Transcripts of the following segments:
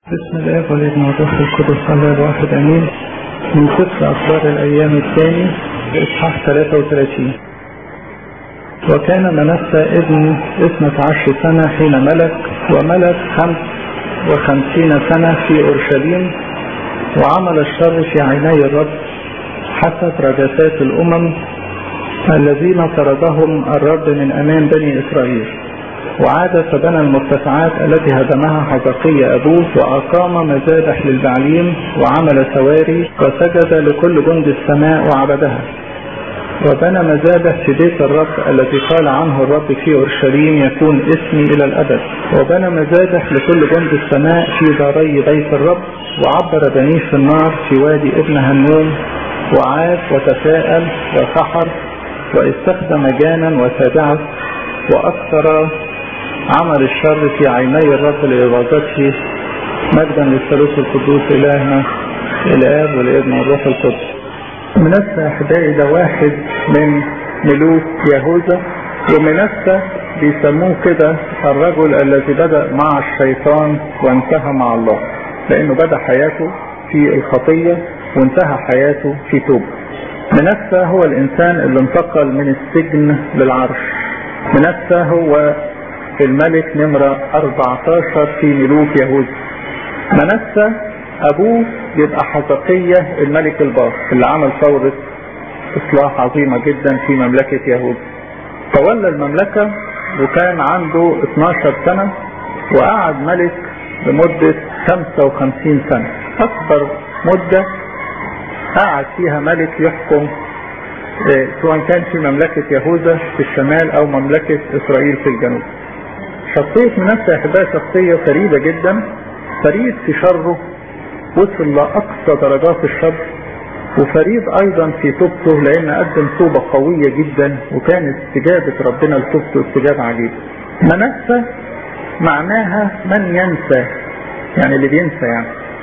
بسم الله والابن والروح القدس الله الواحد امين من سفر اخبار الايام الثاني اصحاح 33 وكان منسى ابن اثنة عشر سنة حين ملك وملك خمس وخمسين سنة في اورشليم وعمل الشر في عيني الرب حسب رجسات الامم الذين طردهم الرب من امام بني اسرائيل وعاد فبنى المرتفعات التي هدمها حزقية أبوه وأقام مذابح للبعليم وعمل سواري وسجد لكل جند السماء وعبدها وبنى مذابح في بيت الرب الذي قال عنه الرب في أورشليم يكون اسمي إلى الأبد وبنى مذابح لكل جند السماء في داري بيت الرب وعبر بنيه في النار في وادي ابن هنوم وعاد وتساءل وسحر واستخدم جانا وتابعه وأكثر عمل الشر في عيني الرب لإبادته مجدا للثالوث القدوس إلهنا الآب والابن والروح القدس منسى أحبائي ده واحد من ملوك يهوذا ومنسى بيسموه كده الرجل الذي بدأ مع الشيطان وانتهى مع الله لأنه بدأ حياته في الخطية وانتهى حياته في توبة منسى هو الإنسان اللي انتقل من السجن للعرش منسى هو الملك نمرة 14 في ملوك يهوذا منسى ابوه يبقى حزقية الملك البار اللي عمل ثورة اصلاح عظيمة جدا في مملكة يهوذا تولى المملكة وكان عنده 12 سنة وقعد ملك لمدة 55 سنة اكبر مدة قعد فيها ملك يحكم سواء كان في مملكة يهوذا في الشمال او مملكة اسرائيل في الجنوب شخصية منسى احبائي شخصية فريدة جدا فريد في شره وصل لأقصى درجات الشر وفريد أيضا في توبته لأن قدم توبة قوية جدا وكانت استجابة ربنا لتوبته استجابة عجيبة منسى معناها من ينسى يعني اللي بينسى يعني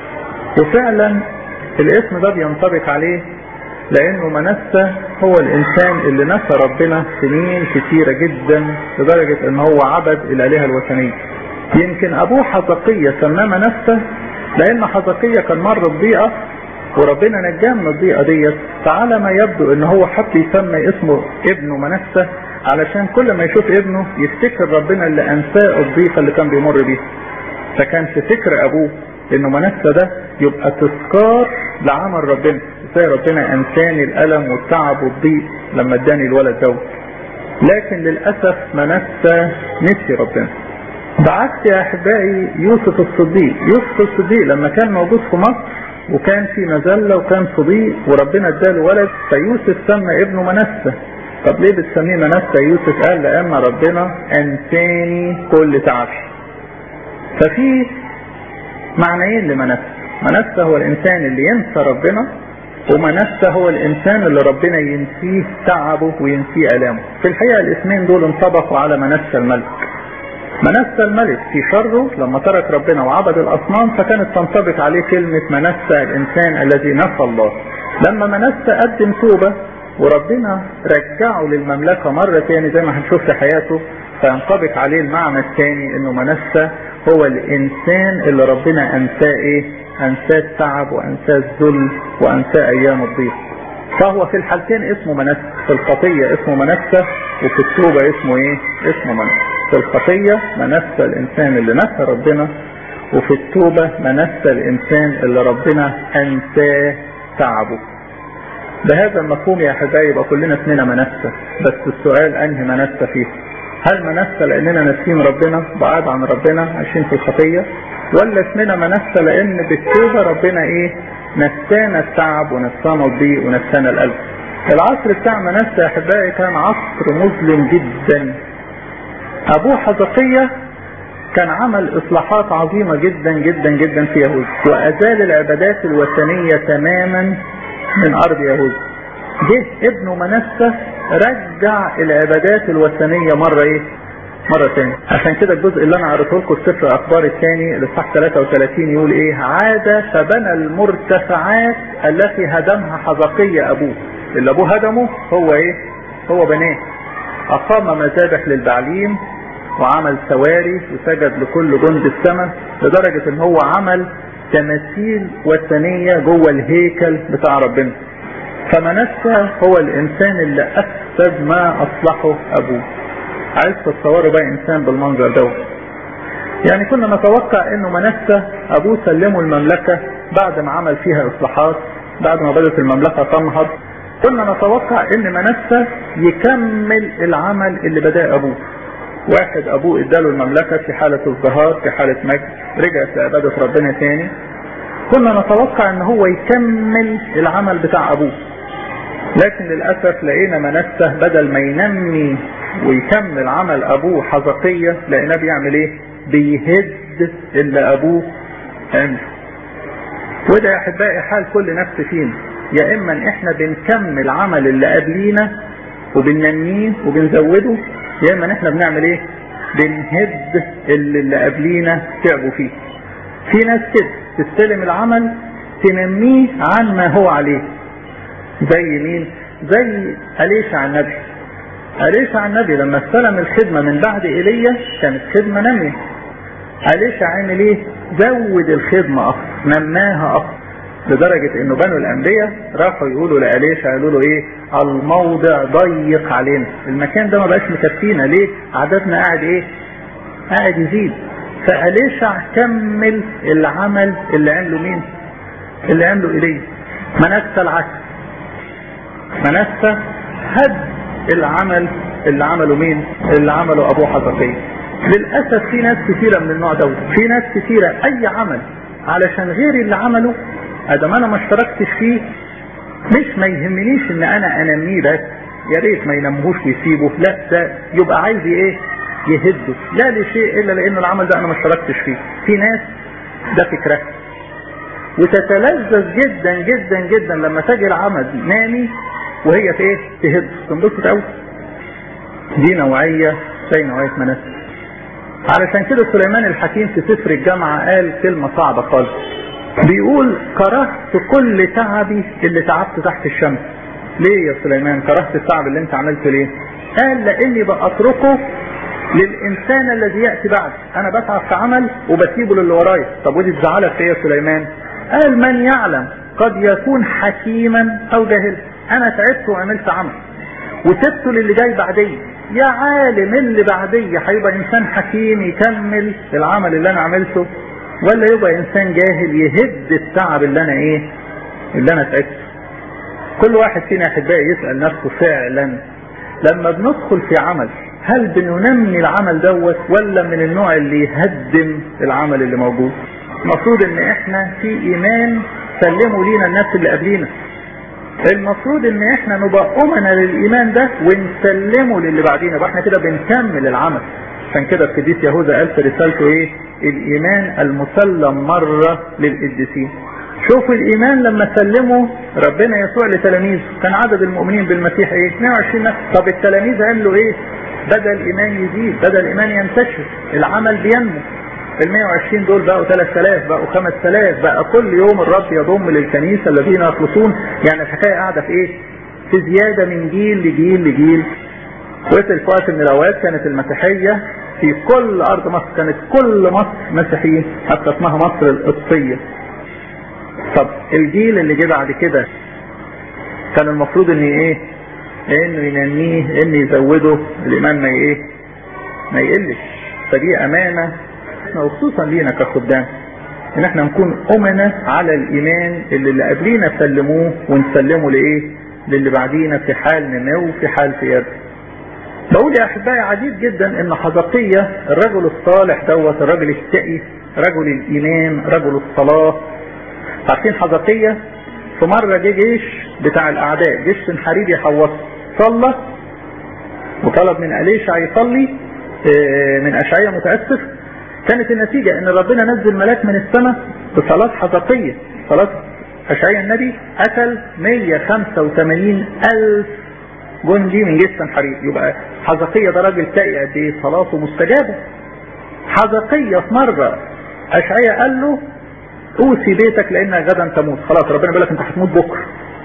وفعلا الاسم ده بينطبق عليه لانه منسى هو الانسان اللي نسى ربنا سنين كتيرة جدا لدرجة ان هو عبد الالهة الوثنية يمكن ابوه حزقية سماه منسى لان حزقية كان مر بضيقة وربنا نجاه من الضيقة ديت فعلى ما يبدو ان هو حتى يسمي اسمه ابنه منسى علشان كل ما يشوف ابنه يفتكر ربنا اللي انساه الضيقة اللي كان بيمر بيها فكان في فكر ابوه انه منسى ده يبقى تذكار لعمل ربنا ازاي ربنا انساني الالم والتعب والضيق لما اداني الولد دوت لكن للاسف منسى نسي ربنا بعكس يا احبائي يوسف الصديق يوسف الصديق لما كان موجود في مصر وكان في مذلة وكان في ضيق وربنا اداله ولد فيوسف سمى ابنه منسى طب ليه بتسميه منسى يوسف قال لان ربنا انساني كل تعبي ففي معنيين لمنسى منسى هو الانسان اللي ينسى ربنا ومنسى هو الانسان اللي ربنا ينسيه تعبه وينسيه الامه في الحقيقه الاسمين دول انطبقوا على منسى الملك منسى الملك في شره لما ترك ربنا وعبد الاصنام فكانت تنطبق عليه كلمه منسى الانسان الذي نسى الله لما منسى قدم توبه وربنا رجعه للمملكه مره تاني زي ما هنشوف في حياته فينطبق عليه المعنى الثاني انه منسى هو الانسان اللي ربنا انساه ايه انساه التعب وانساه الذل وانساه ايام الضيق فهو في الحالتين اسمه منسى في الخطية اسمه منسى وفي التوبة اسمه ايه اسمه منسى في الخطية منسى الانسان اللي نسى ربنا وفي التوبة منسى الانسان اللي ربنا انساه تعبه بهذا المفهوم يا احبائي يبقى كلنا اسمنا منسى بس السؤال انهي منسى فيه هل منسى لاننا ناسيين ربنا بعاد عن ربنا عايشين في الخطيه ولا اسمنا منسى لان بالتوبه ربنا ايه نسانا التعب ونسانا الضيق ونسانا القلب العصر بتاع منسى يا احبائي كان عصر مظلم جدا ابوه حزقية كان عمل اصلاحات عظيمة جدا جدا جدا في يهوذا وازال العبادات الوثنية تماما من ارض يهوذا جه ابنه منسى رجع العبادات الوثنية مرة ايه مرة تاني عشان كده الجزء اللي انا قريته لكم في سفر الاخبار الثاني الاصحاح 33 يقول ايه عاد فبنى المرتفعات التي هدمها حزقية ابوه اللي ابوه هدمه هو ايه هو بناه اقام مذابح للبعليم وعمل سواري وسجد لكل جند السماء لدرجة ان هو عمل تماثيل وثنية جوه الهيكل بتاع ربنا فمنسى هو الانسان اللي افسد ما اصلحه ابوه عايز تتصوروا بقى انسان بالمنظر دوت يعني كنا نتوقع انه منسى ابوه سلمه المملكة بعد ما عمل فيها اصلاحات بعد ما بدأت المملكة تنهض كنا نتوقع ان منسى يكمل العمل اللي بدأ ابوه واحد ابوه اداله المملكة في حالة ازدهار في حالة مجد رجعت لعبادة ربنا تاني كنا نتوقع ان هو يكمل العمل بتاع ابوه لكن للأسف لقينا منسة بدل ما ينمي ويكمل عمل ابوه حزقية لقيناه بيعمل ايه بيهد اللي ابوه عمله وده يا احبائي حال كل نفس فينا يا اما ان احنا بنكمل عمل اللي قبلينا وبننميه وبنزوده يا اما ان احنا بنعمل ايه بنهد اللي, اللي قبلينا تعبوا فيه في ناس كده تستلم العمل تنميه عن ما هو عليه زي مين زي أليشع النبي أليشع النبي لما استلم الخدمة من بعد إيليا كانت خدمة نمية أليشع عمل ايه زود الخدمة أكتر نماها أكتر لدرجة انه بنو الانبياء راحوا يقولوا لأليشع يقولوا له ايه الموضع ضيق علينا المكان ده ما بقاش مكفينا ليه عددنا قاعد ايه قاعد يزيد فأليشع كمل العمل اللي عمله مين اللي عمله إليه منسى العكس منسى هد العمل اللي عمله مين اللي عمله ابوه حزقية للأسف في ناس كثيرة من النوع دوت في ناس كثيرة اي عمل علشان غيري اللي عمله ادم انا ما اشتركتش فيه مش ما يهمنيش ان انا انميه بس يا ريت ما ينمهوش ويسيبه لا ده يبقى عايز ايه يهده لا لشيء الا لانه العمل ده انا ما اشتركتش فيه في ناس ده فكره وتتلذذ جدا جدا جدا لما تجي العمل نامي وهي في ايه تهد تنبسط قوي دي نوعية زي نوعية مناسك علشان كده سليمان الحكيم في سفر الجامعة قال كلمة صعبة خالص بيقول كرهت كل تعبي اللي تعبت تحت الشمس ليه يا سليمان كرهت التعب اللي انت عملته ليه قال لاني بأتركه للانسان الذي يأتي بعد انا بتعب في عمل وبسيبه للي ورايا طب ودي تزعلك ايه يا سليمان قال من يعلم قد يكون حكيما او جاهلا انا تعبت وعملت عمل وسبته للي جاي بعدي يا عالم اللي بعدي هيبقى انسان حكيم يكمل العمل اللي انا عملته ولا يبقى انسان جاهل يهد التعب اللي انا ايه اللي انا تعبته كل واحد فينا احبائي يسأل نفسه فعلا لما بندخل في عمل هل بننمي العمل دوت ولا من النوع اللي يهدم العمل اللي موجود المفروض ان احنا في ايمان سلموا لينا الناس اللي قبلينا المفروض ان احنا نبقى امنا للايمان ده ونسلمه للي بعدينا يبقى احنا كده بنكمل العمل عشان كده القديس يهوذا قال في رسالته ايه الايمان المسلم مرة للقديسين شوفوا الايمان لما سلموا ربنا يسوع لتلاميذه كان عدد المؤمنين بالمسيح ايه 22 نفس طب التلاميذ عملوا ايه بدأ الايمان يزيد بدأ الايمان ينتشر العمل بينمو ال 120 دول بقوا 3000 بقوا 5000 بقى كل يوم الرب يضم للكنيسة الذين يخلصون يعني الحكاية قاعدة في ايه في زيادة من جيل لجيل لجيل وصل في وقت من الاوقات كانت المسيحية في كل ارض مصر كانت كل مصر مسيحيين حتى اسمها مصر القبطية طب الجيل اللي جه بعد كده كان المفروض ان ايه انه ينميه انه يزوده الايمان ما ايه ما يقلش فدي امانة احنا وخصوصا لينا كخدام ان احنا نكون امنا على الايمان اللي اللي قبلينا سلموه ونسلمه لايه للي بعدينا في حال نمو في حال قيادة بقول يا احبائي عجيب جدا ان حزقية الرجل الصالح دوت الرجل الشقي رجل الايمان رجل الصلاة عارفين حزقية في مرة جه جيش بتاع الاعداء جيش سنحريب يحوطه صلى وطلب من أليشع يصلي من أشعية متأسف كانت النتيجة ان ربنا نزل ملاك من السماء بصلاة حزقية صلاة أشعية النبي قتل 185 ألف جندي من جيش سنحريب يبقى حزقية ده راجل تقي قد ايه صلاته مستجابة حزقية في مرة أشعية قال له اوصي بيتك لانها غدا تموت خلاص ربنا بيقول لك انت هتموت بكره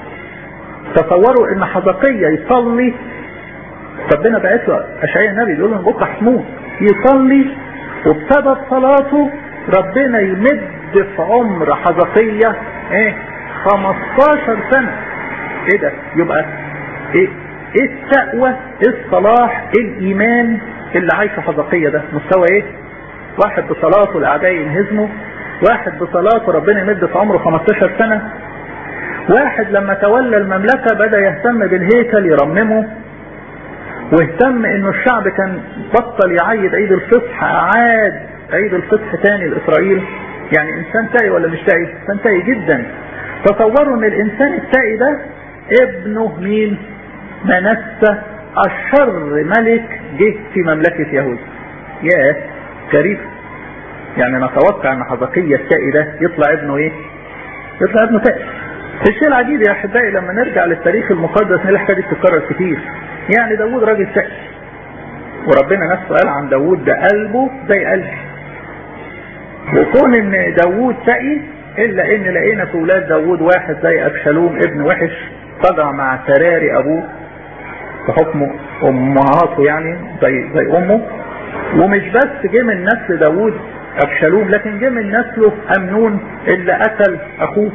تصوروا ان حزقية يصلي ربنا بعت له اشعياء النبي يقول له بكره هتموت يصلي وبسبب صلاته ربنا يمد في عمر حزقية ايه 15 سنة ايه ده يبقى ايه ايه التقوى ايه الصلاح ايه الايمان اللي عايشه حزقية ده مستوى ايه واحد بصلاته الاعداء ينهزموا واحد بصلاته ربنا يمد في عمره 15 سنة واحد لما تولى المملكة بدأ يهتم بالهيكل يرممه واهتم انه الشعب كان بطل يعيد عيد الفصح اعاد عيد الفصح تاني لاسرائيل يعني انسان تائي ولا مش تائي انسان تائي جدا تصوروا ان الانسان التائي ده ابنه مين منسى اشر ملك جه في مملكة يهوذا ياه غريب يعني نتوقع ان حزقية التائي ده يطلع ابنه ايه يطلع ابنه تائي الشيء العجيب يا احبائي لما نرجع للتاريخ المقدس نلاقي الحكايه دي بتتكرر كتير يعني داوود راجل تقي وربنا نفسه قال عن داوود ده قلبه زي قلبي وكون ان داوود تقي الا ان لقينا في ولاد داوود واحد زي ابشالوم ابن وحش طغى مع سراري ابوه بحكم امهاته يعني زي زي امه ومش بس جه من نسل داوود ابشالوم لكن جه من نسله امنون اللي قتل اخوه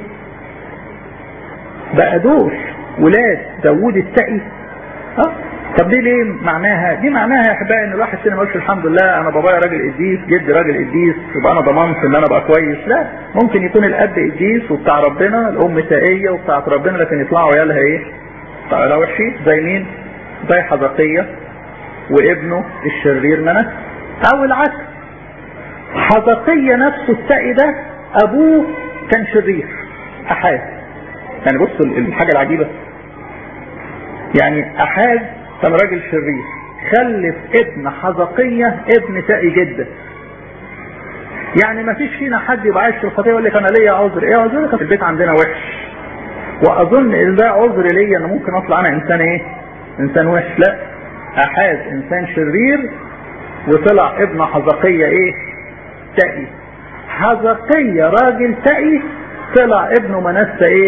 بقى دول ولاد داوود التقي اه طب دي ليه معناها دي معناها يا احبائي ان الواحد فينا ما يقولش الحمد لله انا بابايا راجل قديس جدي راجل قديس يبقى انا ضمنت ان انا ابقى كويس لا ممكن يكون الاب قديس وبتاع ربنا الام تقيه وبتاعت ربنا لكن يطلعوا عيالها ايه عيالها وحشين زي مين زي حزقيه وابنه الشرير منس او العكس حزقيه نفسه التقي ده ابوه كان شرير احاد يعني بص الحاجة العجيبة يعني أحاز كان راجل شرير خلف ابن حزقية ابن تقي جدا يعني ما فيش فينا حد يبقى عايش في الخطيه يقول لك انا ليا عذر ايه عذرك في البيت عندنا وحش واظن ان ده عذر ليا انا ممكن اطلع انا انسان ايه انسان وحش لا احاز انسان شرير وطلع ابن حزقية ايه تقي حزقية راجل تقي طلع ابنه منسى ايه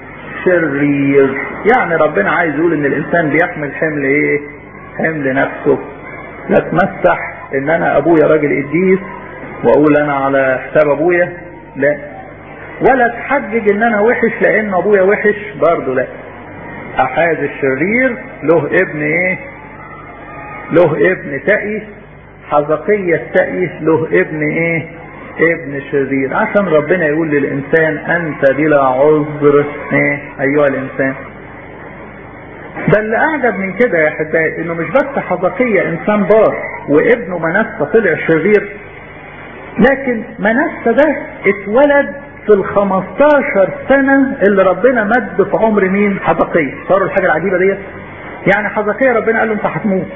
شرير يعني ربنا عايز يقول ان الانسان بيحمل حمل ايه حمل نفسه لا تمسح ان انا ابويا راجل قديس واقول انا على حساب ابويا لا ولا تحجج ان انا وحش لان ابويا وحش برضه لا احاز الشرير له ابن ايه له ابن تقي حزقية التقي له ابن ايه ابن شرير عشان ربنا يقول للإنسان أنت بلا عذر إيه أيها الإنسان ده اللي أعجب من كده يا أحبائي إنه مش بس حزقية إنسان بار وابنه منسى طلع شرير لكن منسى ده اتولد في ال 15 سنة اللي ربنا مد في عمر مين؟ حزقية، صاروا الحاجة العجيبة ديت؟ يعني حزقية ربنا قال له أنت هتموت.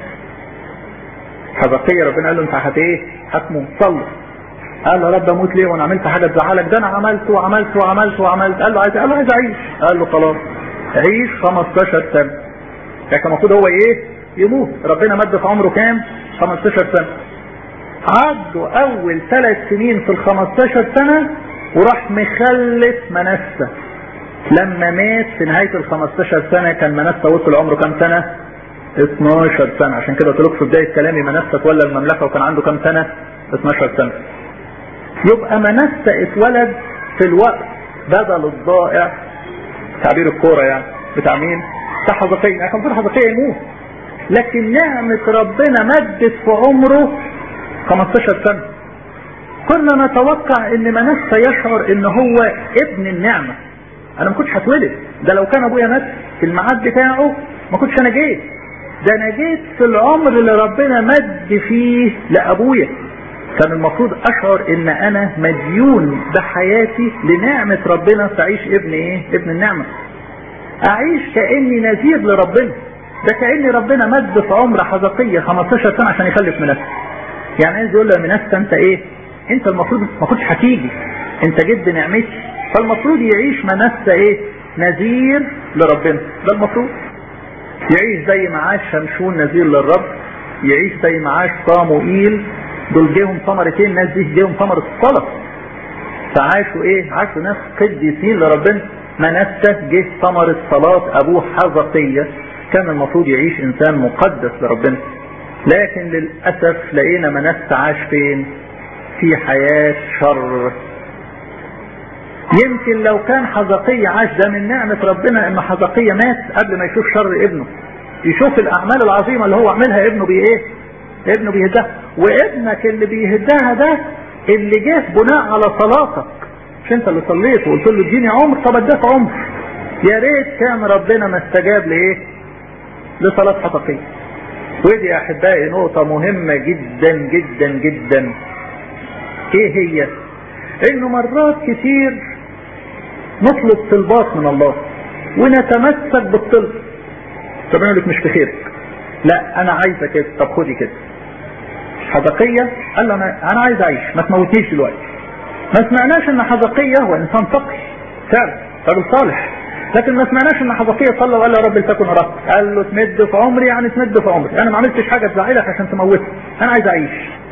حزقية ربنا قال له أنت هت إيه؟ هتموت، صلي. قال له يا رب اموت ليه وانا عملت حاجه تزعلك ده انا عملت وعملت وعملت وعملت قال له عايز قال له عايز اعيش قال له خلاص عيش 15 سنه لكن المفروض هو ايه يموت ربنا مد في عمره كام 15 سنه عدوا اول ثلاث سنين في ال 15 سنه وراح مخلف منسى لما مات في نهايه ال 15 سنه كان منسى وصل عمره كام سنه 12 سنه عشان كده قلت لكم في بدايه كلامي منسى تولى المملكه وكان عنده كام سنه 12 سنه يبقى منسى اتولد في الوقت بدل الضائع تعبير الكوره يعني بتاع مين؟ بتاع حزقية يعني كان حزقية يموت لكن نعمة ربنا مدت في عمره 15 سنة كنا نتوقع ان منسى يشعر ان هو ابن النعمة انا ما كنتش هتولد ده لو كان ابويا مات في الميعاد بتاعه ما كنتش انا جيت ده انا جيت في العمر اللي ربنا مد فيه لابويا كان المفروض اشعر ان انا مديون بحياتي لنعمة ربنا تعيش ابن ايه ابن النعمة اعيش كاني نذير لربنا ده كاني ربنا مد في عمر حزقية 15 سنة عشان يخلف منسى يعني عايز يقول له منسى انت ايه انت المفروض ما كنتش هتيجي انت جد نعمتي فالمفروض يعيش منسى ايه نذير لربنا ده المفروض يعيش زي ما عاش شمشون نذير للرب يعيش زي ما عاش صاموئيل دول جيهم ثمرتين الناس دي جيهم ثمرة الصلاة فعاشوا ايه عاشوا ناس قديسين لربنا منسى جه ثمرة صلاة ابوه حزقية كان المفروض يعيش انسان مقدس لربنا لكن للأسف لقينا منس عاش فين في حياة شر يمكن لو كان حزقية عاش ده من نعمة ربنا ان حزقية مات قبل ما يشوف شر ابنه يشوف الاعمال العظيمة اللي هو عملها ابنه بايه ابنه بيهدها وابنك اللي بيهدها ده اللي جه بناء على صلاتك مش انت اللي صليت وقلت له اديني عمر طب اداك عمر يا ريت كان ربنا ما استجاب لايه لصلاة حزقية ودي يا احبائي نقطة مهمة جدا جدا جدا ايه هي انه مرات كتير نطلب طلبات من الله ونتمسك بالطلب طب انا لك مش في خيرك لا انا عايزه كده طب خدي كده حدقية قال له انا انا عايز اعيش ما تموتنيش دلوقتي ما سمعناش ان حدقية هو انسان تقي فعلا رجل صالح لكن ما سمعناش ان حدقية صلى وقال له يا رب لتكن رب قال له تمد في عمري يعني تمد في عمري انا ما عملتش حاجة تزعلك عشان تموتني انا عايز اعيش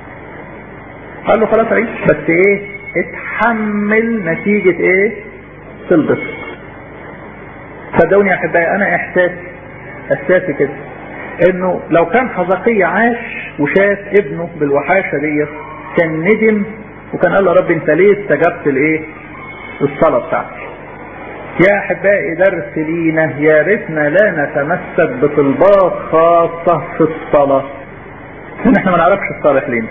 قال له خلاص عيش بس ايه اتحمل نتيجة ايه تلبس صدقوني يا احبائي انا احساسي احساسي كده انه لو كان حزقية عاش وشاف ابنه بالوحاشة دي كان ندم وكان قال له رب انت ليه استجبت لايه الصلاة بتاعتي يا احبائي درس لينا يا ريتنا لا نتمسك بطلبات خاصة في الصلاة ان احنا ما نعرفش الصالح لينا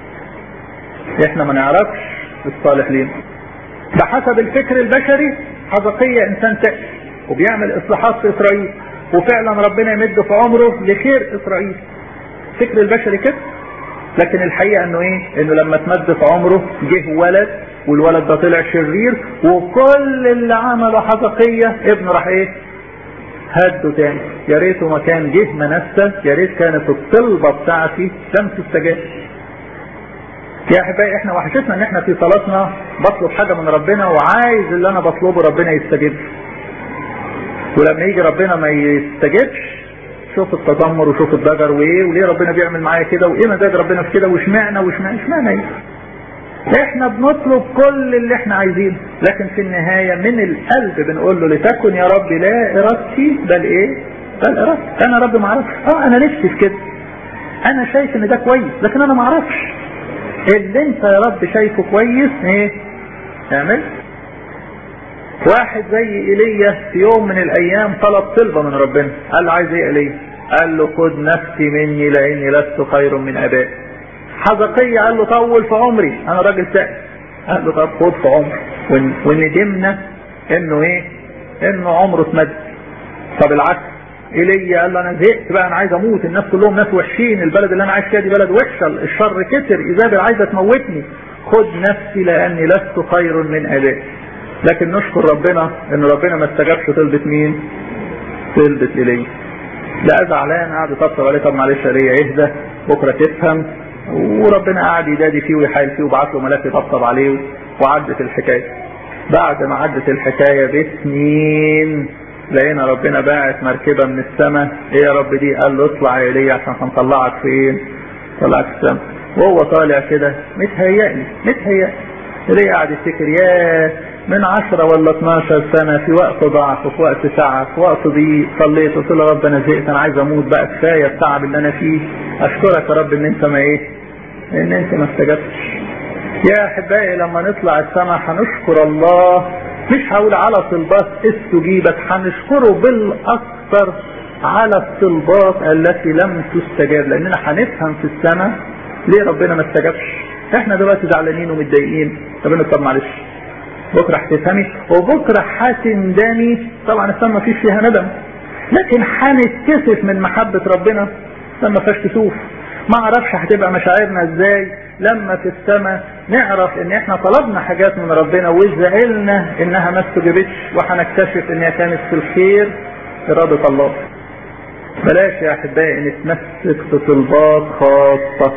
احنا ما نعرفش الصالح لينا بحسب الفكر البشري حزقية انسان تقي وبيعمل اصلاحات في اسرائيل وفعلا ربنا يمد في عمره لخير اسرائيل الفكر البشري كده لكن الحقيقة انه ايه انه لما تمد في عمره جه ولد والولد ده طلع شرير وكل اللي عمله حزقية ابنه راح ايه هده تاني يا ريته ما كان جه منسى يا ريت كانت الطلبة بتاعتي لم تستجاب يا احبائي احنا وحشتنا ان احنا في صلاتنا بطلب حاجة من ربنا وعايز اللي انا بطلبه ربنا يستجيب ولما يجي ربنا ما يستجبش شوف التذمر وشوف الضجر وايه وليه ربنا بيعمل معايا كده وايه مزاج ربنا في كده واشمعنى واشمعنى اشمعنى ايه احنا بنطلب كل اللي احنا عايزينه لكن في النهاية من القلب بنقول له لتكن يا رب لا ارادتي بل ايه بل ارادتي انا رب ما اعرفش اه انا نفسي في كده انا شايف ان ده كويس لكن انا ما اعرفش اللي انت يا رب شايفه كويس ايه اعمل واحد زي ايليا في يوم من الايام طلب طلبة من ربنا قال له عايز ايه ايليا قال له خد نفسي مني لاني لست خير من ابائي حزقية قال له طول في عمري انا راجل سائل قال له طب خد في عمري وندمنا انه ايه انه عمره اتمد طب العكس ايليا قال له انا زهقت بقى انا عايز اموت الناس كلهم ناس وحشين البلد اللي انا عايش فيها دي بلد وحشه الشر كتر ايزابل عايزه تموتني خد نفسي لاني لست خير من ابائي لكن نشكر ربنا ان ربنا ما استجابش طلبة مين طلبة ايليا لا زعلان قعد يطبطب عليه طب معلش يا اهدى بكره تفهم وربنا قعد يدادي فيه ويحايل فيه وبعت له ملاك يطبطب عليه وعدت الحكايه بعد ما عدت الحكايه بسنين لقينا ربنا باعت مركبه من السماء ايه يا رب دي قال له اطلع يا ايليا عشان هنطلعك فين طلعك السماء وهو طالع كده متهيألي متهيألي ايليا قاعد يفتكر ياه من عشرة ولا 12 سنة في وقت ضعف في وقت تعب في وقت ضيق صليت قلت له رب انا زهقت انا عايز اموت بقى كفاية التعب اللي انا فيه اشكرك يا رب ان انت ما ايه ان انت ما استجبتش يا احبائي لما نطلع السماء هنشكر الله مش هقول على طلبات استجيبت هنشكره بالاكثر على الطلبات التي لم تستجاب لاننا هنفهم في السماء ليه ربنا ما استجابش احنا دلوقتي زعلانين ومتضايقين ربنا طب معلش بكرة هتفهمي وبكرة هتندمي طبعا السما مفيش فيها ندم لكن هنتكسف من محبة ربنا لما فيهاش كسوف ما اعرفش هتبقى مشاعرنا ازاي لما في السماء نعرف ان احنا طلبنا حاجات من ربنا وزعلنا انها ما استجابتش وهنكتشف انها كانت في الخير ارادة الله بلاش يا احبائي نتمسك بطلبات خاصة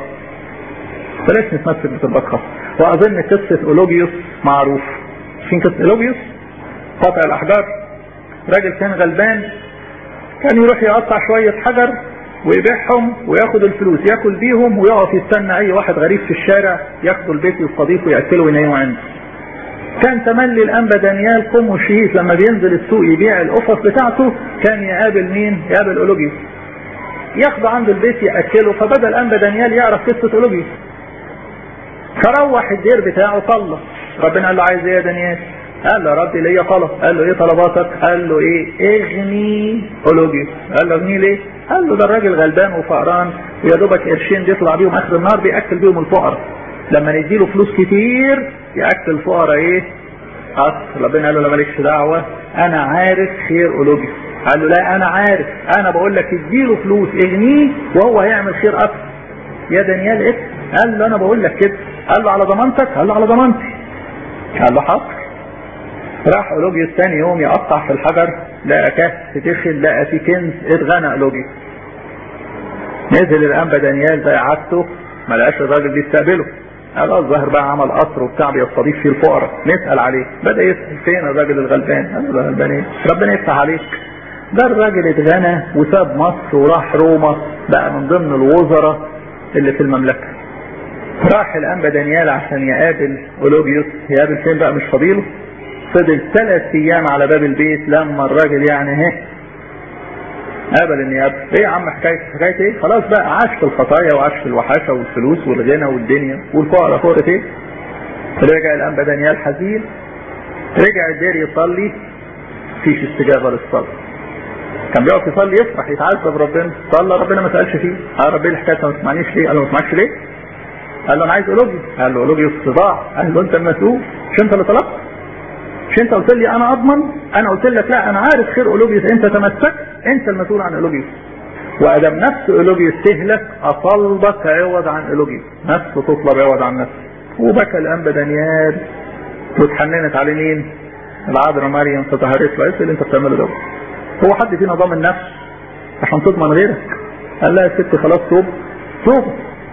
بلاش نتمسك بطلبات خاصة واظن قصة اولوجيوس معروف فين قصة اولوجيوس قاطع الاحجار راجل كان غلبان كان يروح يقطع شوية حجر ويبيعهم وياخد الفلوس ياكل بيهم ويقف يستنى اي واحد غريب في الشارع ياخده البيت يستضيفه ويأكله وينيمه عنده كان تملي الانبا دانيال قم وشهيد لما بينزل السوق يبيع القفص بتاعته كان يقابل مين يقابل اولوجيوس ياخده عنده البيت ياكله فبدا الانبا دانيال يعرف قصه اولوجيوس فروح الدير بتاعه صلى ربنا قال له عايز ايه يا دانيال قال له يا ربي ليا طلب قال له ايه طلباتك قال له ايه اغني اولوجيوس قال له اغني ليه قال له ده الراجل غلبان وفقران ويا دوبك قرشين بيطلع بيهم اخر النهار بياكل بيهم الفقراء لما نديله فلوس كتير ياكل الفقراء ايه اصل ربنا قال له لا مالكش دعوه انا عارف خير اولوجيوس قال له لا انا عارف انا بقول لك اديله فلوس اغنيه وهو هيعمل خير اكتر يا دانيال ايه قال له انا بقول لك كده قال له على ضمانتك قال له على ضمانتي قال له حاضر راح اولوجيوس ثاني يوم يقطع في الحجر لقى كهف تخل لقى فيه كنز اتغنى اولوجيوس نزل الانبا دانيال زي عادته ما لقاش الراجل بيستقبله قال الظاهر بقى عمل قصر وبتاع بيستضيف فيه الفقراء نسال عليه بدا يسال فين الراجل الغلبان قال له غلبان ايه ربنا يفتح عليك ده الراجل اتغنى وساب مصر وراح روما بقى من ضمن الوزراء اللي في المملكه راح الانبا دانيال عشان يقابل اولوجيوس يقابل فين بقى مش فاضيله فضل ثلاث ايام على باب البيت لما الراجل يعني اهي قابل النيابه ايه يا عم حكايه حكايه ايه خلاص بقى عاش في الخطايا وعاش في الوحاشه والفلوس والغنى والدنيا والفقراء فقرة ايه رجع الانبا دانيال حزين رجع الدير يصلي فيش استجابه للصلاه كان بيقف يصلي يفرح يتعذب ربنا صلى ربنا ما سالش فيه قال ربنا الحكايه ما تسمعنيش ليه قال له ما تسمعكش ليه قال له انا عايز اولوجيوس قال له اولوجيوس صداع قال له انت المسؤول مش انت اللي طلبت مش انت قلت لي انا اضمن انا قلت لك لا انا عارف خير اولوجيوس انت تمسكت انت المسؤول عن اولوجيوس وادم نفس اولوجيوس تهلك اطلبك عوض عن اولوجيوس نفسه تطلب عوض عن نفسه وبكى الانبا دانيال واتحننت عليه مين؟ العذراء مريم فتهرت له ايه اللي انت بتعمله ده؟ هو حد فينا ضامن نفسه عشان تضمن غيرك؟ قال لها يا ستي خلاص توب توب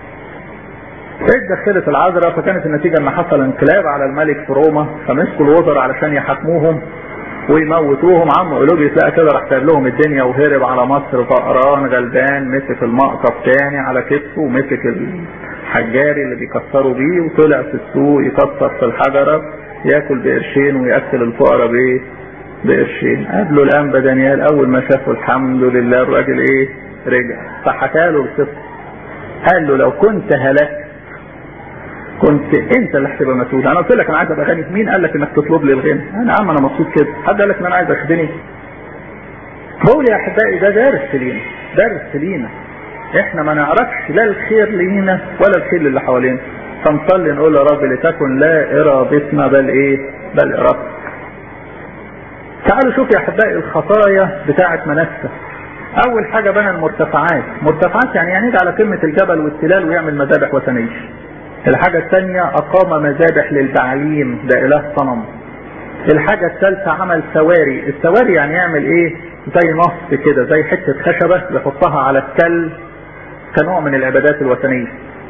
اتدخلت العذراء فكانت النتيجة ان حصل انقلاب على الملك في روما فمسكوا الوزراء علشان يحاكموهم ويموتوهم عم اولوجيوس لقى كده راح ساب لهم الدنيا وهرب على مصر فقران غلبان مسك المقطف تاني على كتفه ومسك الحجاري اللي بيكسروا بيه وطلع في السوق يكسر في الحجره ياكل بقرشين وياكل الفقراء بايه؟ بقرشين قابله الانبا دانيال اول ما شافه الحمد لله الراجل ايه؟ رجع فحكى له القصه قال له لو كنت هلكت كنت انت اللي هتبقى مسؤول انا قلت لك انا عايز ابقى غني مين قال لك انك تطلب لي الغنى انا عم انا مبسوط كده حد قال لك ان انا عايز اخدني بقول يا احبائي ده درس لينا درس لينا احنا ما نعرفش لا الخير لينا ولا الخير اللي حوالينا فنصلي نقول يا رب لتكن لا ارادتنا بل ايه بل ارادتك تعالوا شوف يا احبائي الخطايا بتاعه منسى اول حاجه بنى المرتفعات مرتفعات يعني يعني على قمه الجبل والتلال ويعمل مذابح وثنيه الحاجة الثانية أقام مذابح للبعاليم ده إله صنم الحاجة الثالثة عمل سواري السواري يعني يعمل إيه زي نص كده زي حتة خشبة يحطها على التل كنوع من العبادات الوثنية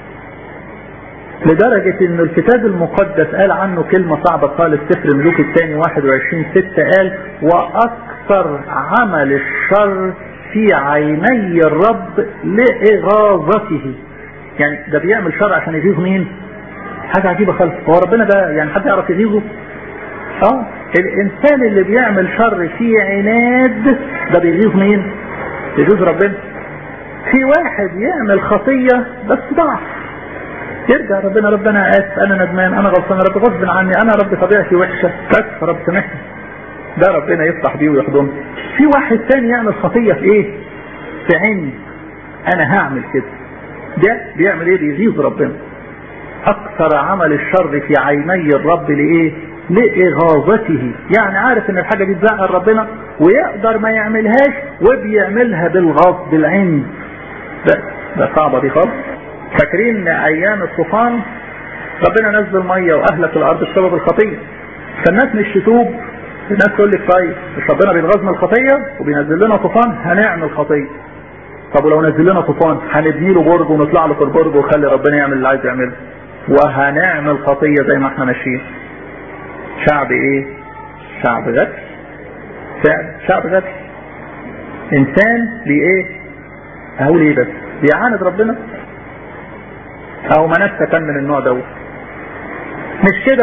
لدرجة ان الكتاب المقدس قال عنه كلمة صعبة خالص سفر ملوك الثاني 21 6 قال واكثر عمل الشر في عيني الرب لإغاظته يعني ده بيعمل شر عشان يغيظ مين حاجة عجيبة خالص هو ربنا ده يعني حد يعرف يغيظه اه الانسان اللي بيعمل شر في عناد ده بيغيظ مين يغيظ ربنا في واحد يعمل خطية بس ضعف يرجع ربنا ربنا اسف انا ندمان انا غلطان رب غصب عني انا رب طبيعتي وحشة بس رب سامحني ده ربنا يفرح بيه ويحضنه في واحد تاني يعمل خطية في ايه في عيني انا هعمل كده ده بيعمل ايه بيغيظ ربنا اكثر عمل الشر في عيني الرب لايه لاغاظته يعني عارف ان الحاجه دي تزعل ربنا ويقدر ما يعملهاش وبيعملها بالغصب بالعند ده ده صعبه دي خالص فاكرين ايام الطوفان ربنا نزل ميه واهلك الارض بسبب الخطيه فالناس مش تتوب الناس تقول لك طيب مش ربنا بيتغاظ من الخطيه وبينزل لنا طوفان هنعمل خطيه طب ولو نزل لنا طوفان هنبني له برج ونطلع له في البرج ونخلي ربنا يعمل اللي عايز يعمله وهنعمل خطيه زي ما احنا ماشيين شعب ايه شعب غبي شعب غبي انسان بايه هقول ايه بس بيعاند ربنا او منسى كان من النوع دوت مش كده بس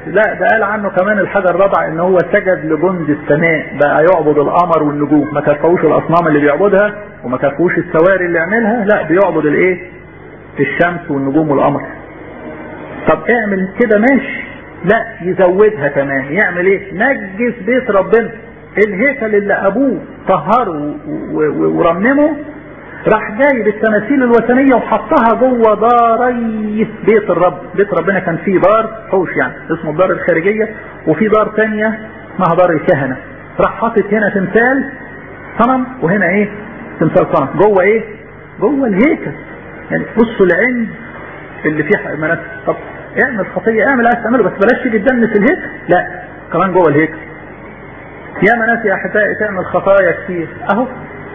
لا ده قال عنه كمان الحاجة الرابعة ان هو سجد لجند السماء بقى يعبد القمر والنجوم ما كفوش الاصنام اللي بيعبدها وما كفوش السواري اللي يعملها لا بيعبد الايه الشمس والنجوم والقمر طب اعمل كده ماشي لا يزودها كمان يعمل ايه نجس بيت ربنا الهيكل اللي ابوه طهره ورممه راح جايب التماثيل الوثنية وحطها جوه داري بيت الرب بيت ربنا كان فيه دار حوش يعني اسمه الدار الخارجية وفي دار تانية اسمها دار الكهنة راح حاطط هنا تمثال صنم وهنا ايه تمثال صنم جوه ايه جوه الهيكل يعني بصوا العند اللي فيه مناسك طب اعمل خطية اعمل عايز تعمله بس بلاش تيجي تدنس الهيكل لا كمان جوه الهيكل يا مناس يا احبائي تعمل خطايا كتير اهو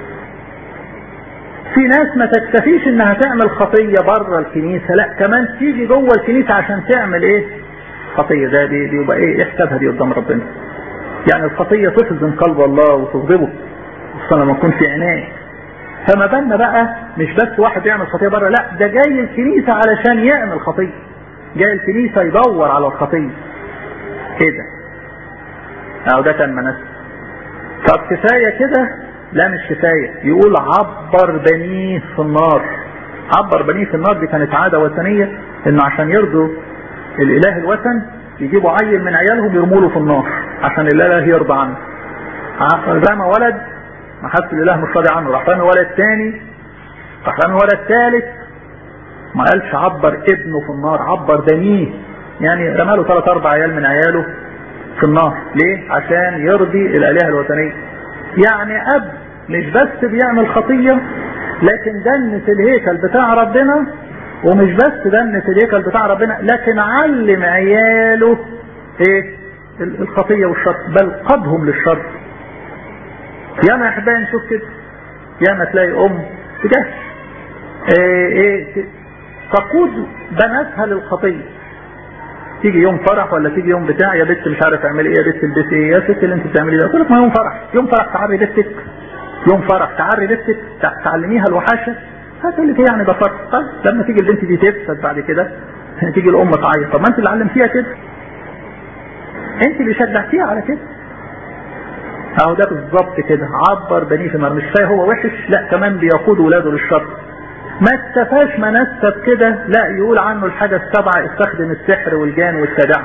في ناس ما تكتفيش انها تعمل خطية بره الكنيسة لا كمان تيجي جوه الكنيسة عشان تعمل ايه خطية ده دي, دي يبقى ايه احسبها دي قدام ربنا يعني الخطية تحزن قلب الله وتغضبه خصوصا لما يكون في عناية فما بالنا بقى مش بس واحد يعمل خطية بره لا ده جاي الكنيسة علشان يعمل خطية جاي الكنيسة يدور على الخطية ايه ده اهو ده كان مناسك طب كفاية كده لا مش كفاية يقول عبر بنيه في النار عبر بنيه في النار دي كانت عادة وثنية انه عشان يرضوا الاله الوثن يجيبوا عيل من عيالهم يرموا له في النار عشان الاله يرضى عنه رمى ولد ما حس الاله مش راضي عنه راح رمي ولد تاني راح رمي ولد ثالث ما قالش عبر ابنه في النار عبر بنيه يعني رمى له ثلاث اربع عيال من عياله في النار ليه عشان يرضي الالهه الوثنيه يعني اب مش بس بيعمل خطية لكن دنس الهيكل بتاع ربنا ومش بس دنس الهيكل بتاع ربنا لكن علم عياله ايه الخطية والشر بل قادهم للشر ياما يا احبائي نشوف كده ياما تلاقي ام تجاه ايه ايه تقود بناتها للخطيه تيجي يوم فرح ولا تيجي يوم بتاع يا بنت مش عارف اعملي ايه يا بنت البسي ايه يا ست اللي انت بتعملي ده قلت لك ما يوم فرح يوم فرح تعري بنتك يوم فرح تعري بنتك تعلميها الوحاشه هتقول لك ايه يعني ده فرح طيب لما تيجي البنت دي تفسد بعد كده تيجي الام تعيط طب ما انت اللي علمتيها كده انت اللي شجعتيها على كده اهو ده بالظبط كده عبر بنيه في النار مش كفايه هو وحش لا كمان بيقود ولاده للشر ما اكتفاش منسب كده لا يقول عنه الحاجة السبعة استخدم السحر والجان والتدع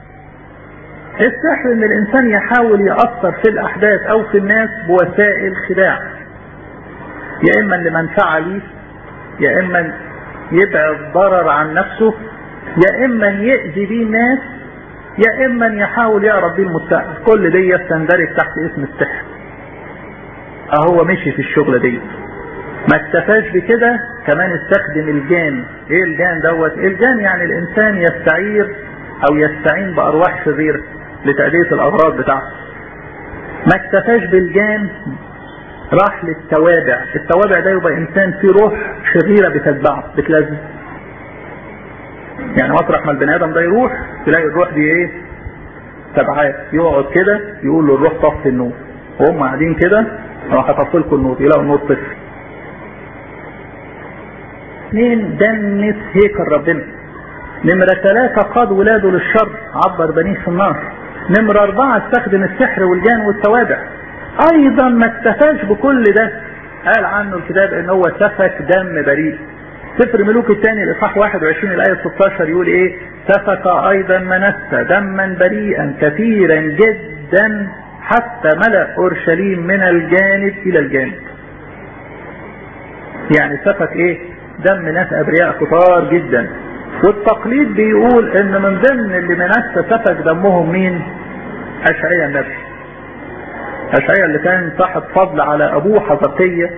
السحر ان الانسان يحاول يأثر في الاحداث او في الناس بوسائل خداع يا اما لمنفعة ليه يا اما يبعد ضرر عن نفسه يا اما يأذي بيه الناس يا اما يحاول يقرب بيه المستقبل كل دي تندرج تحت اسم السحر اهو مشي في الشغلة دي ما اكتفاش بكده كمان استخدم الجان ايه الجان دوت الجان يعني الانسان يستعير او يستعين بارواح شريرة لتأدية الاغراض بتاعته ما اكتفاش بالجان راح للتوابع التوابع ده يبقى انسان فيه روح شريرة بتتبعه بتلازم يعني مطرح ما البني ادم ده يروح تلاقي الروح دي ايه تبعاه يقعد كده يقول له الروح طفي النور وهم قاعدين كده راح اطفي لكم النور يلاقوا النور طفي اثنين دنس هيكل ربنا نمرة ثلاثة قاد ولاده للشر عبر بنيه في النار نمرة أربعة استخدم السحر والجان والتوابع أيضا ما اكتفاش بكل ده قال عنه الكتاب ان هو سفك دم بريء سفر ملوك الثاني الاصحاح 21 الايه 16 يقول ايه سفك ايضا منسى دما بريئا كثيرا جدا حتى ملأ اورشليم من الجانب الى الجانب يعني سفك ايه دم ناس ابرياء كتار جدا والتقليد بيقول ان من ضمن اللي منسى سفك دمهم مين اشعيا النبي اشعيا اللي كان صاحب فضل على ابوه حزقية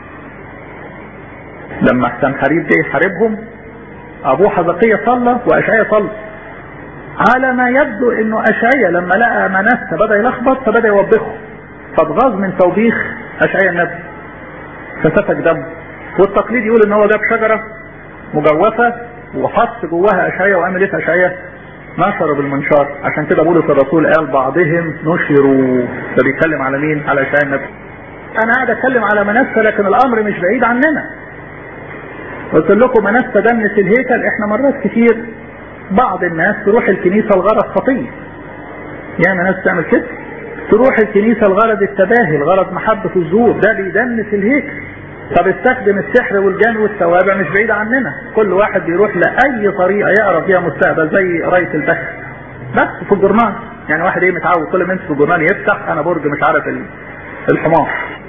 لما كان حريب ده يحاربهم ابوه حزقية صلى واشعيا صلى على ما يبدو انه اشعيا لما لقى منسى بدا يلخبط فبدا يوبخه فاتغاظ من توبيخ اشعيا النبي فسفك دمه والتقليد يقول ان هو جاب شجره مجوفه وحط جواها اشعيا وعمل ايه في اشعيا؟ نشر بالمنشار عشان كده بولس الرسول قال بعضهم نشروا ده بيتكلم على مين؟ على اشعيا النبي. انا قاعد اتكلم على منسى لكن الامر مش بعيد عننا. قلت لكم منسى دنس الهيكل احنا مرات كتير بعض الناس تروح الكنيسة الغرض خطية يعني ناس تعمل كده تروح الكنيسة الغرض التباهي الغرض محبة الزور ده بيدنس الهيكل طب استخدم السحر والجن والتوابع مش بعيد عننا كل واحد بيروح لأي طريقة يقرا فيها مستقبل زي قراية البحث بس في الجورنال يعني واحد ايه متعود كل ما يمسك الجورنال يفتح انا برج مش عارف الحمار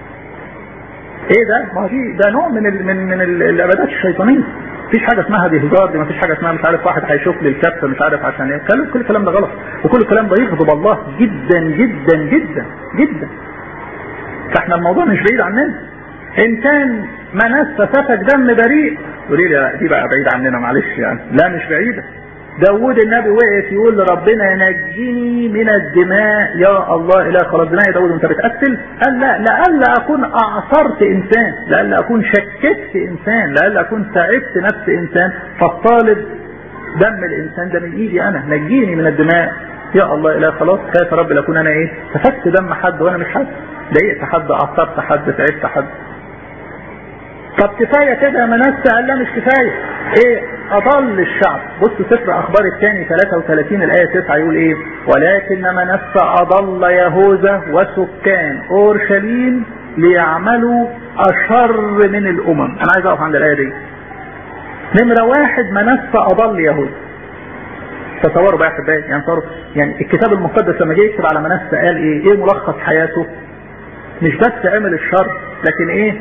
ايه ده ما دي ده نوع من ال من من الابدات الشيطانيه مفيش حاجه اسمها دي هزار دي مفيش حاجه اسمها مش عارف واحد هيشوف لي الكبسه مش عارف عشان ايه كل كل الكلام ده غلط وكل الكلام ده يغضب الله جدا جدا جدا جدا فاحنا الموضوع مش بعيد عننا ان كان منس سفك دم بريء تقولي لي دي بقى بعيد عننا معلش يعني لا مش بعيده داود النبي وقف يقول لربنا نجني من الدماء يا الله اله خلاص دماء يا داود انت بتقتل قال لا لألا اكون اعصرت انسان لألا اكون شككت انسان لألا اكون تعبت نفس انسان فالطالب دم الانسان ده من ايدي انا نجيني من الدماء يا الله اله خلاص خايف يا رب لاكون انا ايه سفكت دم حد وانا مش حد ضايقت حد اعصرت حد تعبت حد طب كفاية كده يا منسى قال لا مش كفاية ايه اضل الشعب بصوا سفر اخبار الثاني 33 الاية 9 يقول ايه ولكن منسى اضل يهوذا وسكان اورشليم ليعملوا اشر من الامم انا عايز اقف عند الاية دي نمرة واحد منسى اضل يهوذا تصوروا بقى يا احبائي يعني صاروا يعني الكتاب المقدس لما جه يكتب على منسى قال ايه ايه ملخص حياته مش بس عمل الشر لكن ايه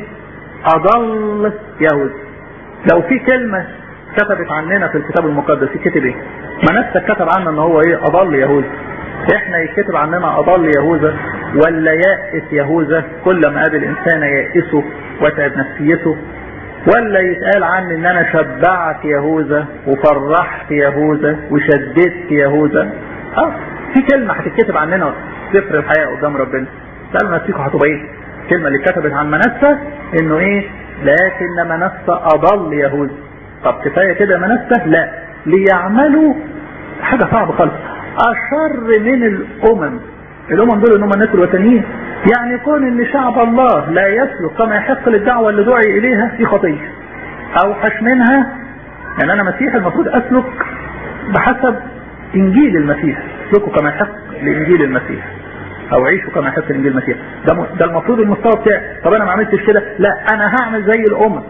اضل يهوذا لو في كلمة كتبت عننا في الكتاب المقدس يكتب ايه منسى كتب عنا ان هو ايه اضل يهوذا احنا يكتب عننا اضل يهوذا ولا يائس يهوذا كل ما قابل انسان يائسه وتعب نفسيته ولا يتقال عني ان انا شبعت يهوذا وفرحت يهوذا وشددت يهوذا اه في كلمة هتتكتب عننا سفر الحياة قدام ربنا سألوا نفسكم هتبقى ايه الكلمة اللي كتبت عن منسى انه ايه لكن منسى اضل يهوذا طب كفاية كده منسى لا ليعملوا حاجة صعبة خالص اشر من الامم الامم دول ان هم الناس الوثنيين يعني كون ان شعب الله لا يسلك كما يحق للدعوة اللي دعي اليها دي خطية اوحش منها يعني انا مسيح المفروض اسلك بحسب انجيل المسيح اسلكوا كما يحق لانجيل المسيح او عيشوا كما يحق لانجيل المسيح ده ده المفروض المستوى بتاعي طب انا ما عملتش كده لا انا هعمل زي الامم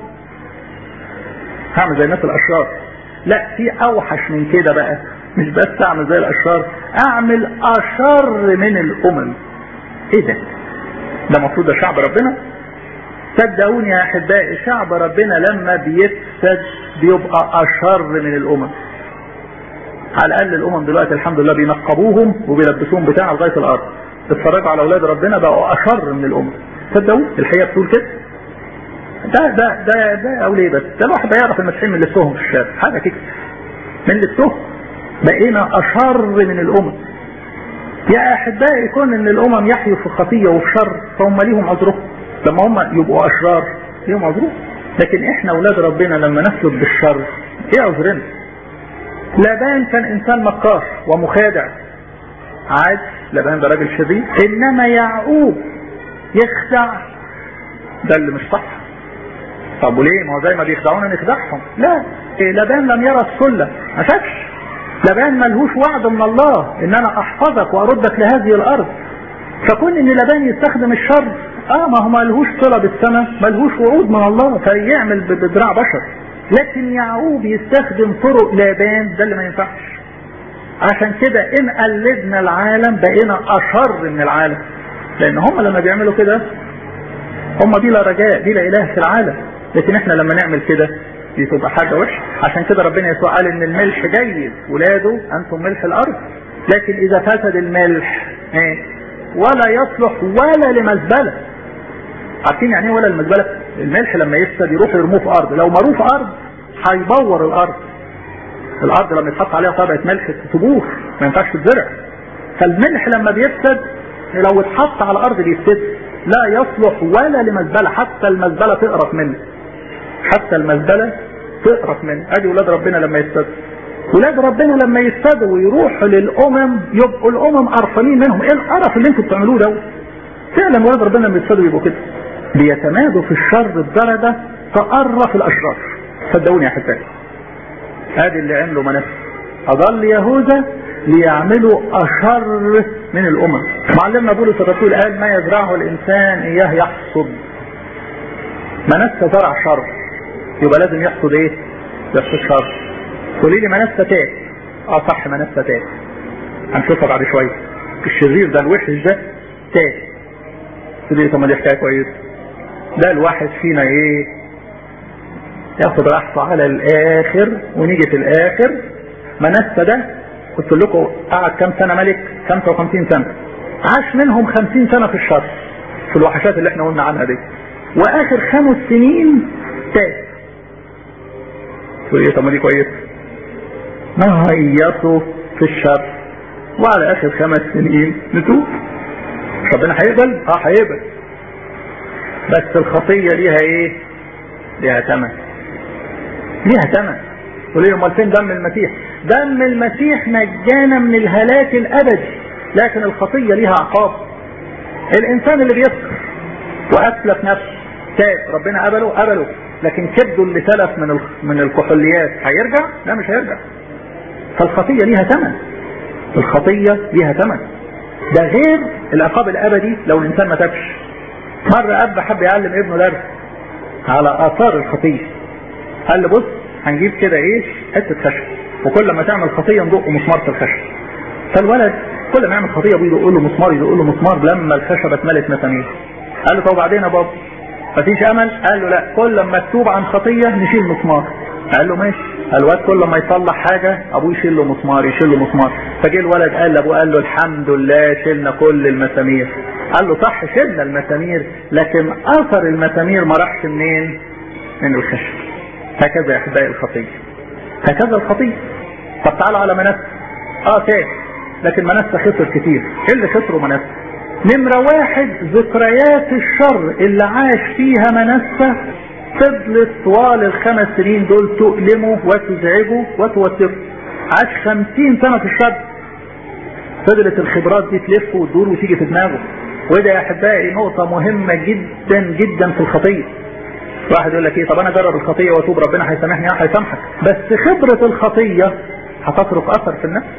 هعمل زي الناس الاشرار لا في اوحش من كده بقى مش بس اعمل زي الاشرار اعمل اشر من الامم ايه ده ده المفروض ده شعب ربنا صدقوني يا احبائي شعب ربنا لما بيفسد بيبقى اشر من الامم على الاقل الامم دلوقتي الحمد لله بينقبوهم وبيلبسوهم بتاع لغايه الارض اتفرجوا على اولاد ربنا بقوا اشر من الامم تصدقوا الحقيقه بتقول كده ده ده ده ده او ليه بس ده الواحد بيعرف المسيحيين من لبسهم في الشارع حاجه كده من لبسهم بقينا اشر من الامم يا احبائي يكون ان الامم يحيوا في خطيه وفي شر فهم ليهم عذرهم لما هم يبقوا اشرار ليهم عذرهم لكن احنا اولاد ربنا لما نسلك بالشر ايه عذرنا لابان كان انسان مكار ومخادع عاد لابان ده راجل شرير انما يعقوب يخدع ده اللي مش صح طب وليه ما هو زي ما بيخدعونا نخدعهم لا إيه لابان لم يرى السلة ما شافش لابان ملهوش وعد من الله ان انا احفظك واردك لهذه الارض فكون ان لابان يستخدم الشر اه ما هو ملهوش صلة بالسماء ملهوش وعود من الله فيعمل بدراع بشر لكن يعقوب يستخدم طرق لابان ده اللي ما ينفعش عشان كده ان قلدنا العالم بقينا اشر من العالم لان هم لما بيعملوا كده هم بلا رجاء بلا اله في العالم لكن احنا لما نعمل كده دي تبقى حاجة وحشة عشان كده ربنا يسوع قال ان الملح جيد ولاده انتم ملح الارض لكن اذا فسد الملح ايه ولا يصلح ولا لمزبلة عارفين يعني ايه ولا المزبلة الملح لما يفسد يروح يرموه في ارض لو مروه في ارض هيبور الارض الارض لما يتحط عليها طبقة ملح تبوظ ما ينفعش تتزرع فالملح لما بيفسد لو اتحط على الارض بيفسد لا يصلح ولا لمزبلة حتى المزبلة تقرف منه حتى المزبلة تقرف منه ادي ولاد ربنا لما يفسدوا ولاد ربنا لما يفسدوا ويروحوا للامم يبقوا الامم قرفانين منهم ايه القرف اللي انتوا بتعملوه ده فعلا ولاد ربنا لما يفسدوا يبقوا كده بيتمادوا في الشر بدرجة تقرف الاشرار صدقوني يا حبايبي ادي اللي عمله منافس أضل يهوذا ليعملوا أشر من الأمم معلمنا بولس الرسول قال ما يزرعه الإنسان إياه يحصد منسى زرع شر يبقى لازم يحصد إيه؟ يحصد شر قولي لي منسى تاب اه صح منسى تاب هنشوفها بعد شوية الشرير ده الوحش ده تاب تقولي طب ما دي حكاية كويسة ده الواحد فينا ايه ياخد راحته على الاخر ونيجي في الاخر منسى ده قلت لكم قعد كام سنة ملك 55 سنة عاش منهم 50 سنة في الشر في الوحشات اللي احنا قلنا عنها دي واخر خمس سنين تاب تقول ايه طب ما دي كويس نهيصوا في الشر وعلى اخر خمس سنين نتوب ربنا هيقبل اه هيقبل بس الخطية ليها ايه ليها ثمن ليها ثمن تقول لي امال فين دم المسيح دم المسيح نجانا من الهلاك الابدي لكن الخطية ليها عقاب الانسان اللي بيسكر واسلف نفسه تاب ربنا قبله قبله لكن كبده اللي تلف من من الكحوليات هيرجع لا مش هيرجع فالخطية ليها ثمن الخطية ليها ثمن ده غير العقاب الابدي لو الانسان ما تابش مرة اب حب يعلم ابنه درس على اثار الخطية قال له بص هنجيب كده ايه حتة خشب وكل ما تعمل خطية ندق مسمار في الخشب فالولد كل ما يعمل خطية ابوه يقول له مسمار يقول له مسمار لما الخشبة اتملت مسامير قال له طب وبعدين يا بابا مفيش امل قال له لا كل ما تتوب عن خطية نشيل مسمار قال له ماشي الواد كل ما يصلح حاجة ابوه يشيل له مسمار يشيل له مسمار فجه الولد قال لابوه قال له الحمد لله شلنا كل المسامير قال له صح شلنا المسامير لكن اثر المسامير ما راحش منين من الخشب هكذا يا احبائي الخطية هكذا الخطية طب تعالوا على منسى اه تاني لكن منسى خسر كتير ايه اللي خسره منسى نمرة واحد ذكريات الشر اللي عاش فيها منسى فضلت طوال الخمس سنين دول تؤلمه وتزعجه وتوتره عاش خمسين سنة في الشر فضلت الخبرات دي تلف وتدور وتيجي في دماغه وده يا احبائي نقطة مهمة جدا جدا في الخطية واحد يقول لك ايه طب انا اجرب الخطية واتوب ربنا هيسامحني اه هيسامحك بس خبرة الخطية هتترك اثر في النفس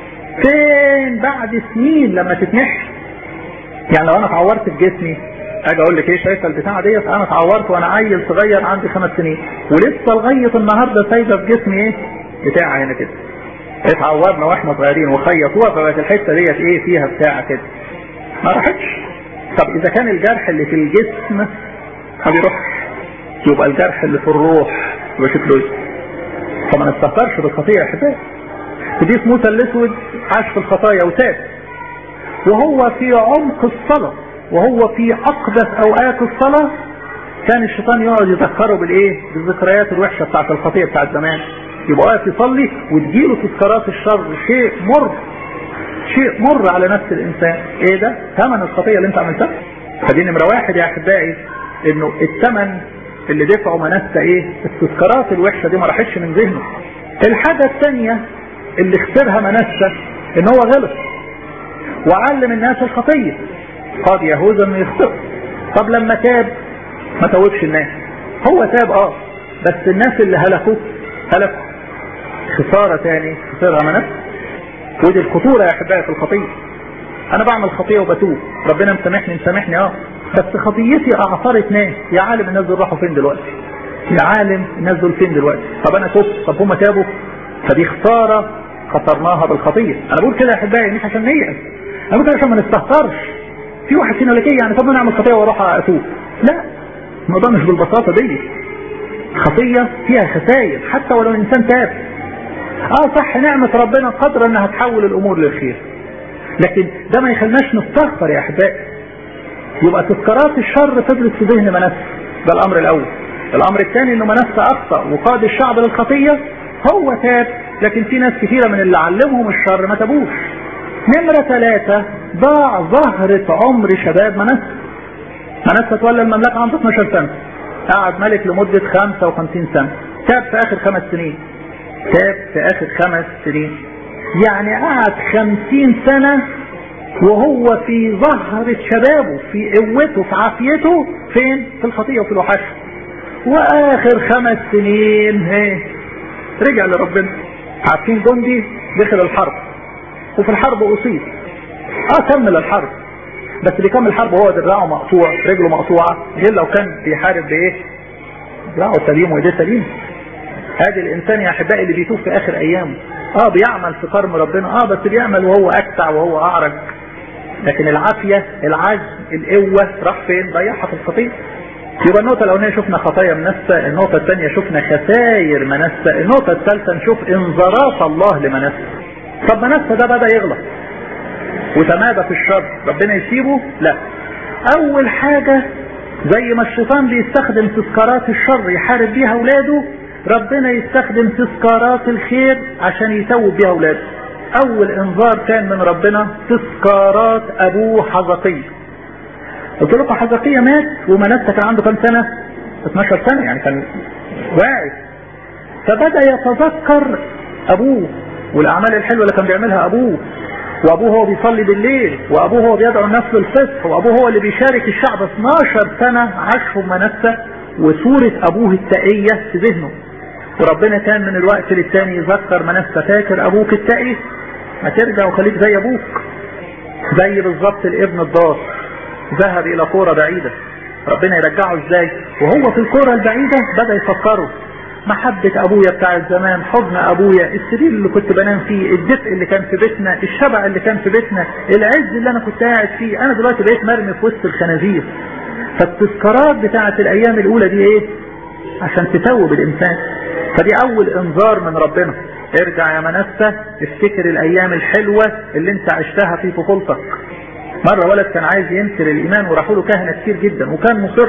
فين بعد سنين لما تتمحي يعني لو انا اتعورت في جسمي اجي اقول لك ايه شايفه البتاعه ديت انا اتعورت وانا عيل صغير عندي خمس سنين ولسه لغايه النهارده سايبه في جسمي ايه بتاع هنا كده اتعورنا واحنا صغيرين وخيطوها فبقت الحته ديت ايه فيها بتاع كده ما راحتش طب اذا كان الجرح اللي في الجسم ما بيروحش يبقى الجرح اللي في الروح يبقى شكله ايه فما نستهترش بالخطيه يا احبائي قديس موسى الاسود عاش في الخطايا وتاب وهو في عمق الصلاة وهو في أقدس أوقات الصلاة كان الشيطان يقعد يذكره بالإيه؟ بالذكريات الوحشة بتاعت الخطية بتاعت زمان يبقى واقف يصلي وتجيله تذكارات الشر شيء مر شيء مر على نفس الإنسان إيه ده؟ ثمن الخطية اللي أنت عملتها فدي نمرة واحد يا أحبائي إنه الثمن اللي دفعه منسى إيه؟ التذكارات الوحشة دي ما راحتش من ذهنه الحاجة الثانية اللي خسرها منسى إن هو غلط وعلم الناس الخطية قاد يهوذا انه يخطئ طب لما تاب ما توبش الناس هو تاب اه بس الناس اللي هلكوا هلكوا خسارة تاني خسرها منس ودي الخطورة يا احبائي في الخطية انا بعمل خطية وبتوب ربنا مسامحني مسامحني اه بس خطيتي اعثرت ناس يا عالم الناس دول راحوا فين دلوقتي يا عالم الناس دول فين دلوقتي طب انا تبت طب هم تابوا فدي خسارة خسرناها بالخطية انا بقول كده يا احبائي مش عشان نيأس انا ممكن عشان ما نستهترش في واحد فينا لك ايه يعني طب ما نعمل خطيه واروح اتوب لا الموضوع مش بالبساطه دي خطيه فيها خسائر حتى ولو الانسان تاب اه صح نعمه ربنا قادره انها تحول الامور للخير لكن ده ما يخلناش نستغفر يا احبائي يبقى تذكارات الشر فضلت في ذهن منسى ده الامر الاول الامر الثاني انه منسى اخطا وقاد الشعب للخطيه هو تاب لكن في ناس كثيره من اللي علمهم الشر ما تابوش نمرة ثلاثة ضاع زهرة عمر شباب منسى منسى تولى المملكة عنده 12 سنة قعد ملك لمدة 55 سنة تاب في آخر خمس سنين تاب في آخر خمس سنين يعني قعد 50 سنة وهو في زهرة شبابه في قوته في عافيته فين؟ في الخطية وفي الوحش وآخر خمس سنين هي رجع لربنا عارفين جندي دخل الحرب وفي الحرب اصيب اه كمل الحرب بس بيكمل الحرب وهو دراعه مقطوع رجله مقطوعه غير لو كان بيحارب بايه دراعه سليم وايديه سليم هذا الانسان يا احبائي اللي بيتوب في اخر ايامه اه بيعمل في كرم ربنا اه بس بيعمل وهو اكتع وهو اعرج لكن العافيه العجز القوه راح فين ضيعها في الخطيه يبقى النقطة الأولانية شفنا خطايا منسى، النقطة الثانية شفنا خسائر منسى، النقطة الثالثة نشوف انذارات الله لمنسى. طب منسى ده بدأ يغلط وتمادى في الشر، ربنا يسيبه؟ لا. أول حاجة زي ما الشيطان بيستخدم تذكارات الشر يحارب بيها أولاده، ربنا يستخدم تذكارات الخير عشان يتوب بيها أولاده. أول إنذار كان من ربنا تذكارات أبوه حزقية. قلت لكم حزقية مات ومنسى كان عنده كام سنة 12 سنة يعني كان واعي فبدأ يتذكر أبوه والأعمال الحلوة اللي كان بيعملها أبوه وأبوه هو بيصلي بالليل وأبوه هو بيدعو الناس للفصح وأبوه هو اللي بيشارك الشعب 12 سنة عاشهم منسى وصورة أبوه التقية في ذهنه وربنا كان من الوقت للتاني يذكر منسى فاكر أبوك التقي ما ترجع وخليك زي أبوك زي بالظبط الابن الضار ذهب الى كورة بعيدة ربنا يرجعه ازاي وهو في الكورة البعيدة بدأ يفكره محبة ابويا بتاع زمان حضن ابويا السرير اللي كنت بنام فيه الدفء اللي كان في بيتنا الشبع اللي كان في بيتنا العز اللي انا كنت قاعد فيه انا دلوقتي بقيت مرمي في وسط الخنازير فالتذكارات بتاعة الايام الاولى دي ايه عشان تتوب الانسان فدي اول انذار من ربنا ارجع يا منسى افتكر الايام الحلوة اللي انت عشتها في طفولتك مرة ولد كان عايز ينكر الإيمان وراحوا له كهنة كتير جدا وكان مصر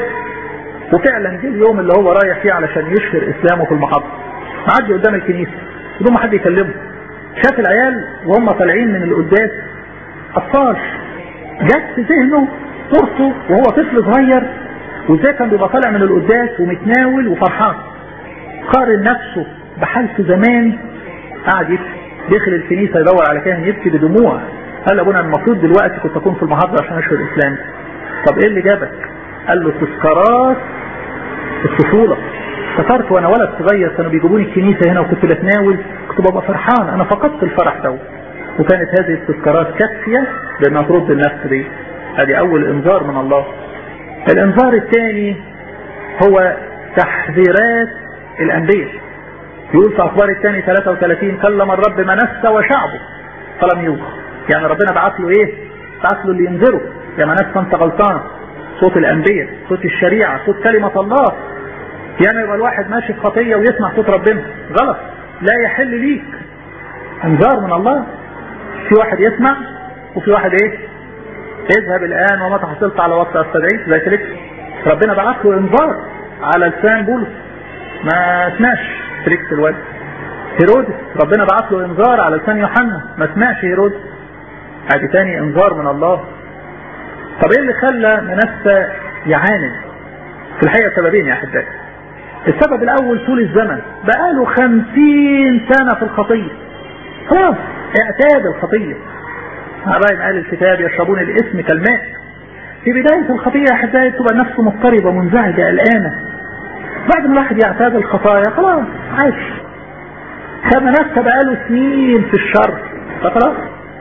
وفعلا جه اليوم اللي هو رايح فيه علشان يشهر إسلامه في المحطة معدي قدام الكنيسة بدون ما حد يكلمه شاف العيال وهم طالعين من القداس أطفال جت في ذهنه صورته وهو طفل صغير وازاي كان بيبقى طالع من القداس ومتناول وفرحان قارن نفسه بحالته زمان قعد يبكي دخل الكنيسة يدور على كاهن يبكي بدموع قال ابونا المفروض دلوقتي كنت اكون في المحاضره عشان اشهر الاسلام طب ايه اللي جابك قال له تذكارات الطفوله افتكرت وانا ولد صغير كانوا بيجيبوني الكنيسه هنا وكنت بتناول كنت ببقى فرحان انا فقدت الفرح ده وكانت هذه التذكارات كافيه بانها ترد النفس دي ادي اول انذار من الله الانذار الثاني هو تحذيرات الانبياء يقول في اخبار الثاني 33 كلم الرب منسى وشعبه فلم يوقع يعني ربنا بعت له ايه بعت له اللي ينذره يا مناس انت غلطان صوت الانبياء صوت الشريعة صوت كلمة الله يعني يبقى الواحد ماشي في خطية ويسمع صوت ربنا غلط لا يحل ليك انذار من الله في واحد يسمع وفي واحد ايه اذهب الان وما تحصلت على وقت استدعيك زي فيليكس ربنا بعت له انذار على لسان بولس ما سمعش فيليكس الوالد هيرودس ربنا بعت له انذار على لسان يوحنا ما سمعش هيرودس ادي تاني انذار من الله طب ايه اللي خلى منسى يعاند في الحقيقة سببين يا احبائي السبب الاول طول الزمن بقاله خمسين سنة في الخطية خلاص اعتاد الخطية عباين قال الكتاب يشربون الاسم كالماء في بداية الخطية يا احبائي تبقى نفسه مضطربة منزعجة قلقانة بعد ما الواحد يعتاد الخطايا خلاص عايش كما نفسه بقاله سنين في الشر فخلاص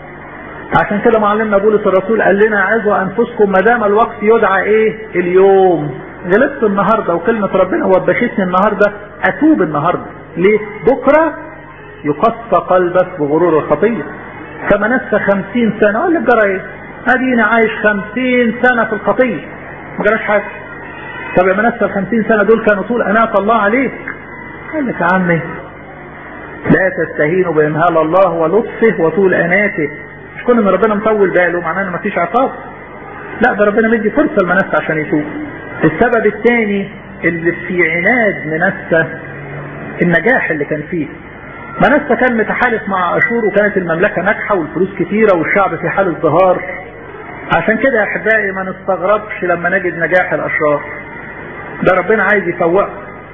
عشان كده معلمنا بولس الرسول قال لنا عظوا انفسكم ما دام الوقت يدعى ايه اليوم غلطت النهارده وكلمه ربنا وبختني النهارده اتوب النهارده ليه بكره يقص قلبك بغرور الخطيه كما نسى خمسين سنه اقول لك جرى ايه ادينا عايش خمسين سنه في الخطيه ما جراش حاجه طب لما نسى الخمسين سنه دول كانوا طول اناة الله عليك قال لك يا عمي لا تستهينوا بامهال الله ولطفه وطول اناته مش كل ما ربنا مطول باله معناه ان مفيش عقاب لا ده ربنا مدي فرصه لمنسى عشان يتوب السبب الثاني اللي في عناد منسى النجاح اللي كان فيه منسى كان متحالف مع اشور وكانت المملكه ناجحه والفلوس كتيره والشعب في حال ازدهار عشان كده يا احبائي ما نستغربش لما نجد نجاح الاشرار ده ربنا عايز يفوقه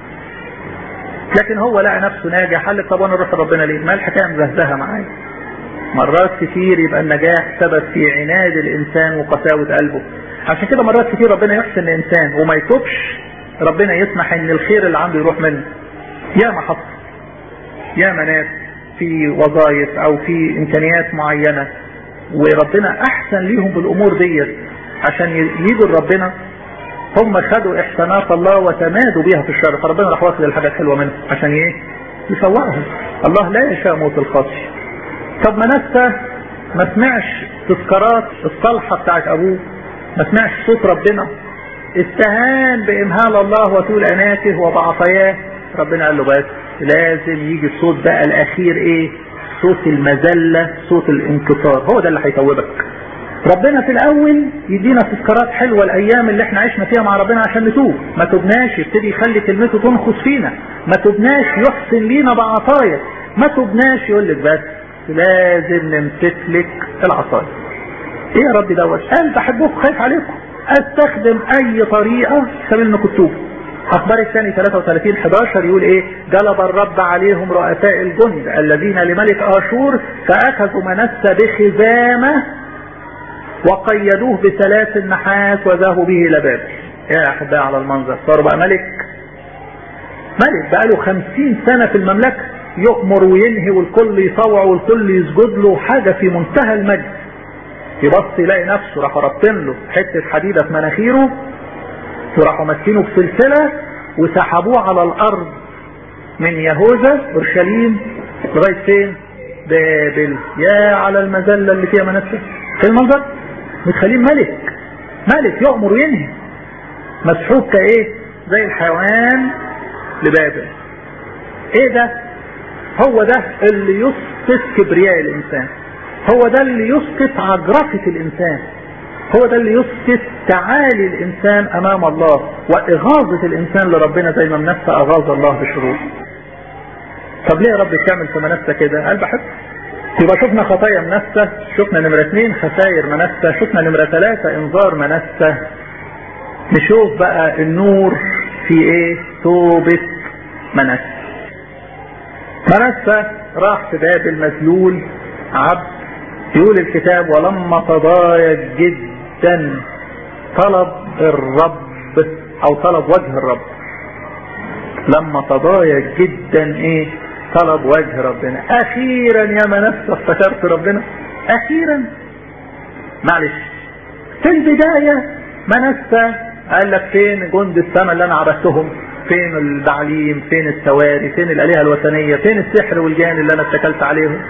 لكن هو لقى نفسه ناجح قال لك طب انا اروح لربنا ليه؟ ما الحكايه مزهزهه معايا مرات كتير يبقى النجاح سبب في عناد الانسان وقساوة قلبه عشان كده مرات كتير ربنا يحسن الانسان وما يتوبش ربنا يسمح ان الخير اللي عنده يروح منه يا ما حصل يا ما ناس في وظائف او في امكانيات معينة وربنا احسن ليهم بالامور ديت عشان يجوا لربنا هم خدوا احسانات الله وتمادوا بيها في الشر فربنا راح واخد الحاجات الحلوه منهم عشان ايه؟ يفوقهم الله لا يشاء موت الخاطي طب منسى ما سمعش تذكارات الصالحه بتاعت ابوه ما سمعش صوت ربنا استهان بامهال الله وطول عناته وبعطاياه ربنا قال له بس لازم يجي الصوت بقى الاخير ايه صوت المذله صوت الانكسار هو ده اللي هيتوبك ربنا في الاول يدينا تذكارات حلوه الايام اللي احنا عشنا فيها مع ربنا عشان نتوب ما تبناش يبتدي يخلي كلمته تنخص فينا ما تبناش يحسن لينا بعطايا ما تبناش يقول لك بس لازم نمسك لك العصايه ايه يا ربي دوت قال بحبكم خايف عليكم استخدم اي طريقه سبيل انكم تتوبوا اخبار الثاني 33 11 يقول ايه جلب الرب عليهم رؤساء الجند الذين لملك اشور فاخذوا منسى بخزامه وقيدوه بثلاث النحاس وذهبوا به الى بابل يا احبائي على المنظر صار بقى ملك ملك بقى له خمسين سنة في المملكة يؤمر وينهي والكل يطوع والكل يسجد له حاجة في منتهى المجد يبص يلاقي نفسه راحوا رابطين له حتة حديدة في مناخيره وراحوا ماسكينه بسلسلة وسحبوه على الأرض من يهوذا أورشليم لغاية فين؟ بابل يا على المذلة اللي فيها منسى في المنظر متخليه ملك ملك يؤمر وينهي مسحوب كايه زي الحيوان لبابل ايه ده هو ده اللي يسقط كبرياء الانسان هو ده اللي يسقط عجرفة الانسان هو ده اللي يسقط تعالي الانسان امام الله واغاظة الانسان لربنا زي ما منسى اغاظ الله بشرور طب ليه يا رب تعمل في منسى كده قال بحب يبقى شفنا خطايا منسى شفنا نمرة اثنين خسائر منسى شفنا نمرة ثلاثة انذار منسى نشوف بقى النور في ايه توبة منسى منسى راح في بابل مذلول عبد يقول الكتاب ولما تضايق جدا طلب الرب او طلب وجه الرب لما تضايق جدا ايه طلب وجه ربنا اخيرا يا منسى افتكرت ربنا اخيرا معلش في البداية منسى قال لك فين جند السماء اللي انا عبدتهم فين البعليم فين السواري فين الالهه الوثنيه فين السحر والجان اللي انا اتكلت عليهم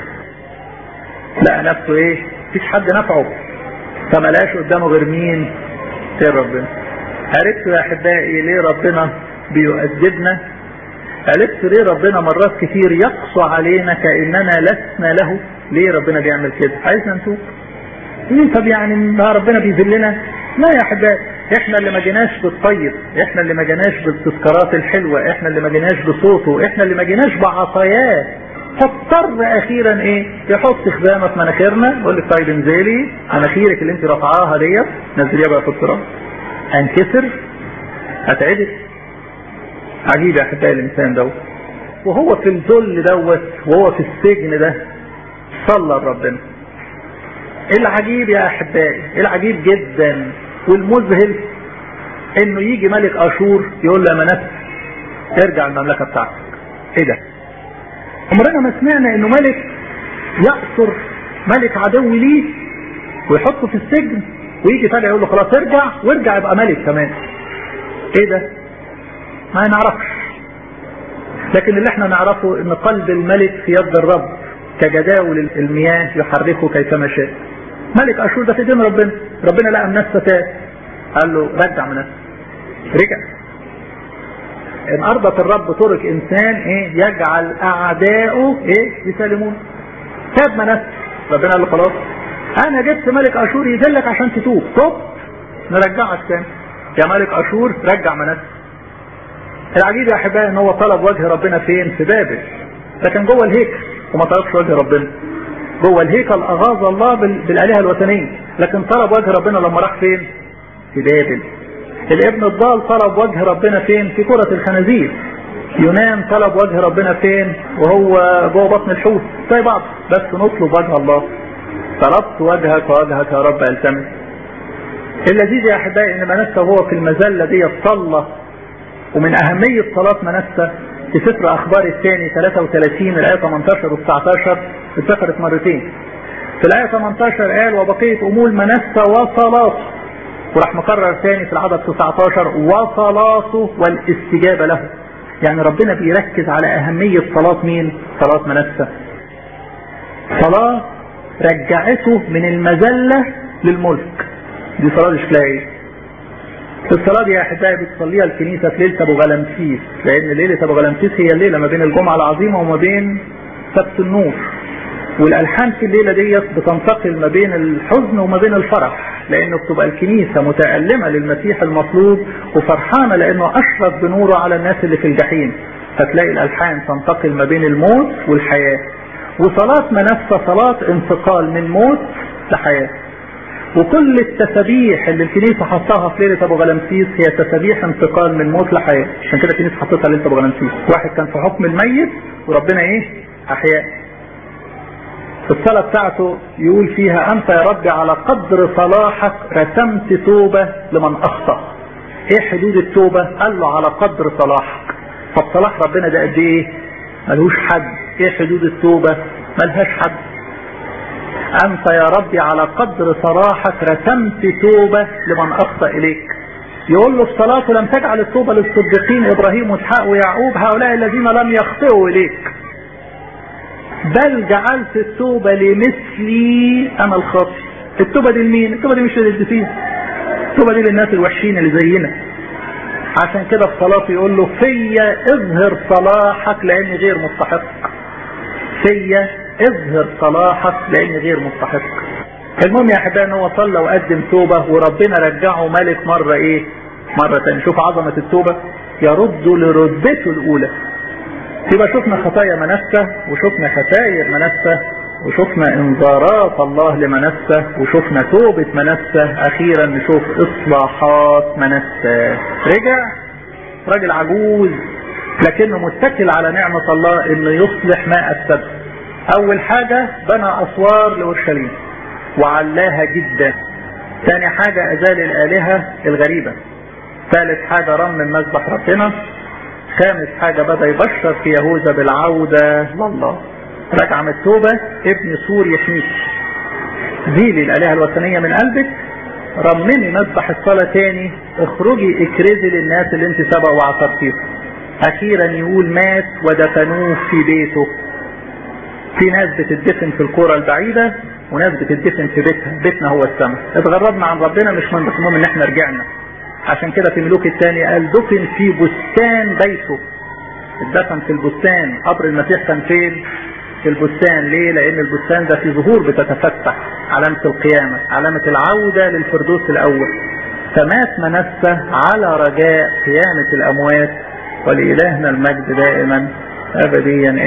لقى نفسه ايه مفيش حد نفعه فملاش قدامه غير مين غير ربنا عرفتوا يا احبائي ليه ربنا بيؤدبنا عرفت ليه ربنا مرات كتير يقسو علينا كاننا لسنا له ليه ربنا بيعمل كده عايزنا نتوب ليه طب يعني ما ربنا بيذلنا لا يا احبائي احنا اللي ما جيناش بالطيب احنا اللي ما جيناش بالتذكارات الحلوة احنا اللي ما جيناش بصوته احنا اللي ما جيناش بعطاياه فاضطر اخيرا ايه يحط خزامة في مناخيرنا يقول لك طيب انزلي مناخيرك اللي انت رفعاها ديت نزليها بقى في التراب انكسر هتعدل عجيب يا احبائي الانسان دوت وهو في الذل دوت وهو في السجن ده صلى لربنا العجيب يا احبائي العجيب جدا والمذهل انه يجي ملك اشور يقول له يا منس ارجع المملكه بتاعتك ايه ده عمرنا ما سمعنا انه ملك يأسر ملك عدو ليه ويحطه في السجن ويجي فجأة يقول له خلاص ارجع وارجع يبقى ملك كمان ايه ده ما نعرفش لكن اللي احنا نعرفه ان قلب الملك في يد الرب كجداول المياه يحركه كيفما شاء ملك اشور ده في ايدين ربنا ربنا لقى منسى تاب قال له رجع منسى رجع ان ارضت الرب طرق انسان ايه يجعل اعداؤه ايه يسلمون تاب منسى ربنا قال له خلاص انا جبت ملك اشور يذلك عشان تتوب توب نرجعك تاني يا ملك اشور رجع منسى العجيب يا احبائي ان هو طلب وجه ربنا فين في بابل ده كان جوه الهيكل وما طلبش وجه ربنا جوه الهيكل اغاظ الله بالالهه الوثنيه لكن طلب وجه ربنا لما راح فين في بابل الابن الضال طلب وجه ربنا فين في كرة الخنازير يونان طلب وجه ربنا فين وهو جوه بطن الحوت زي بعض بس نطلب وجه الله طلبت وجهك ووجهك يا رب التمس اللذيذ يا احبائي ان منسى وهو في المذله دي صلى ومن اهميه صلاه منسى في سفر اخبار الثاني 33 الايه 18 و 19 اتذكرت مرتين في الايه 18 قال وبقيه امور منسى وصلاته وراح مكرر ثاني في العدد 19 وصلاته والاستجابه له يعني ربنا بيركز على اهميه صلاه مين صلاه منسى صلاه رجعته من المذله للملك دي صلاه شكلها ايه الصلاة دي يا أحبائي بتصليها الكنيسة في ليلة أبو غلمسيس لأن ليلة أبو غلمسيس هي الليلة ما بين الجمعة العظيمة وما بين سبت النور والألحان في الليلة ديت بتنتقل ما بين الحزن وما بين الفرح لأنه بتبقى الكنيسة متألمة للمسيح المطلوب وفرحانة لأنه أشرف بنوره على الناس اللي في الجحيم فتلاقي الألحان تنتقل ما بين الموت والحياة وصلاة منسى صلاة انتقال من موت لحياة وكل التسابيح اللي الكنيسه حطاها في ليله ابو غلمسيس هي تسابيح انتقال من موت لحياه عشان كده الكنيسه حطتها ليله ابو غلمسيس واحد كان في حكم الميت وربنا ايه احياء في الصلاه بتاعته يقول فيها انت يا رب على قدر صلاحك رسمت توبه لمن اخطا ايه حدود التوبه قال له على قدر صلاحك طب صلاح ربنا ده قد ايه ملهوش حد ايه حدود التوبه ملهاش حد أنت يا ربي على قدر صلاحك رسمت توبة لمن أخطأ إليك يقول له في صلاته لم تجعل التوبة للصديقين إبراهيم وإسحاق ويعقوب هؤلاء الذين لم يخطئوا إليك بل جعلت التوبة لمثلي أنا الخاطئ التوبة دي لمين؟ التوبة دي مش للقديسين التوبة دي للناس الوحشين اللي زينا عشان كده في صلاته يقول له فيا اظهر صلاحك لأني غير مستحق فيا اظهر صلاحك لاني غير مستحق المهم يا احبائي ان هو صلى وقدم توبه وربنا رجعه ملك مره ايه مره ثانيه شوف عظمه التوبه يرد لرتبته الاولى يبقى شفنا خطايا منسى وشفنا خسائر منسى وشفنا انذارات الله لمنسى وشفنا توبة منسى اخيرا نشوف اصلاحات منسى رجع راجل عجوز لكنه متكل على نعمة الله انه يصلح ما افسده اول حاجة بنى اسوار لاورشليم وعلاها جدا ثاني حاجة ازال الالهة الغريبة ثالث حاجة رمم مذبح ربنا خامس حاجة بدأ يبشر في يهوذا بالعودة لله رجع من التوبة ابن سور يحميك زيلي الالهة الوثنية من قلبك رممي مذبح الصلاة تاني اخرجي اكرزي للناس اللي انت سبق وعصرتيهم اخيرا يقول مات ودفنوه في بيته في ناس بتدفن في القرى البعيدة وناس بتدفن في بيتها بيتنا هو السماء اتغربنا عن ربنا مش من المهم ان احنا رجعنا عشان كده في ملوك الثاني قال دفن في بستان بيته اتدفن في البستان قبر المسيح كان فين في البستان ليه لان البستان ده في ظهور بتتفتح علامة القيامة علامة العودة للفردوس الاول فمات منسى على رجاء قيامة الاموات ولإلهنا المجد دائما ابديا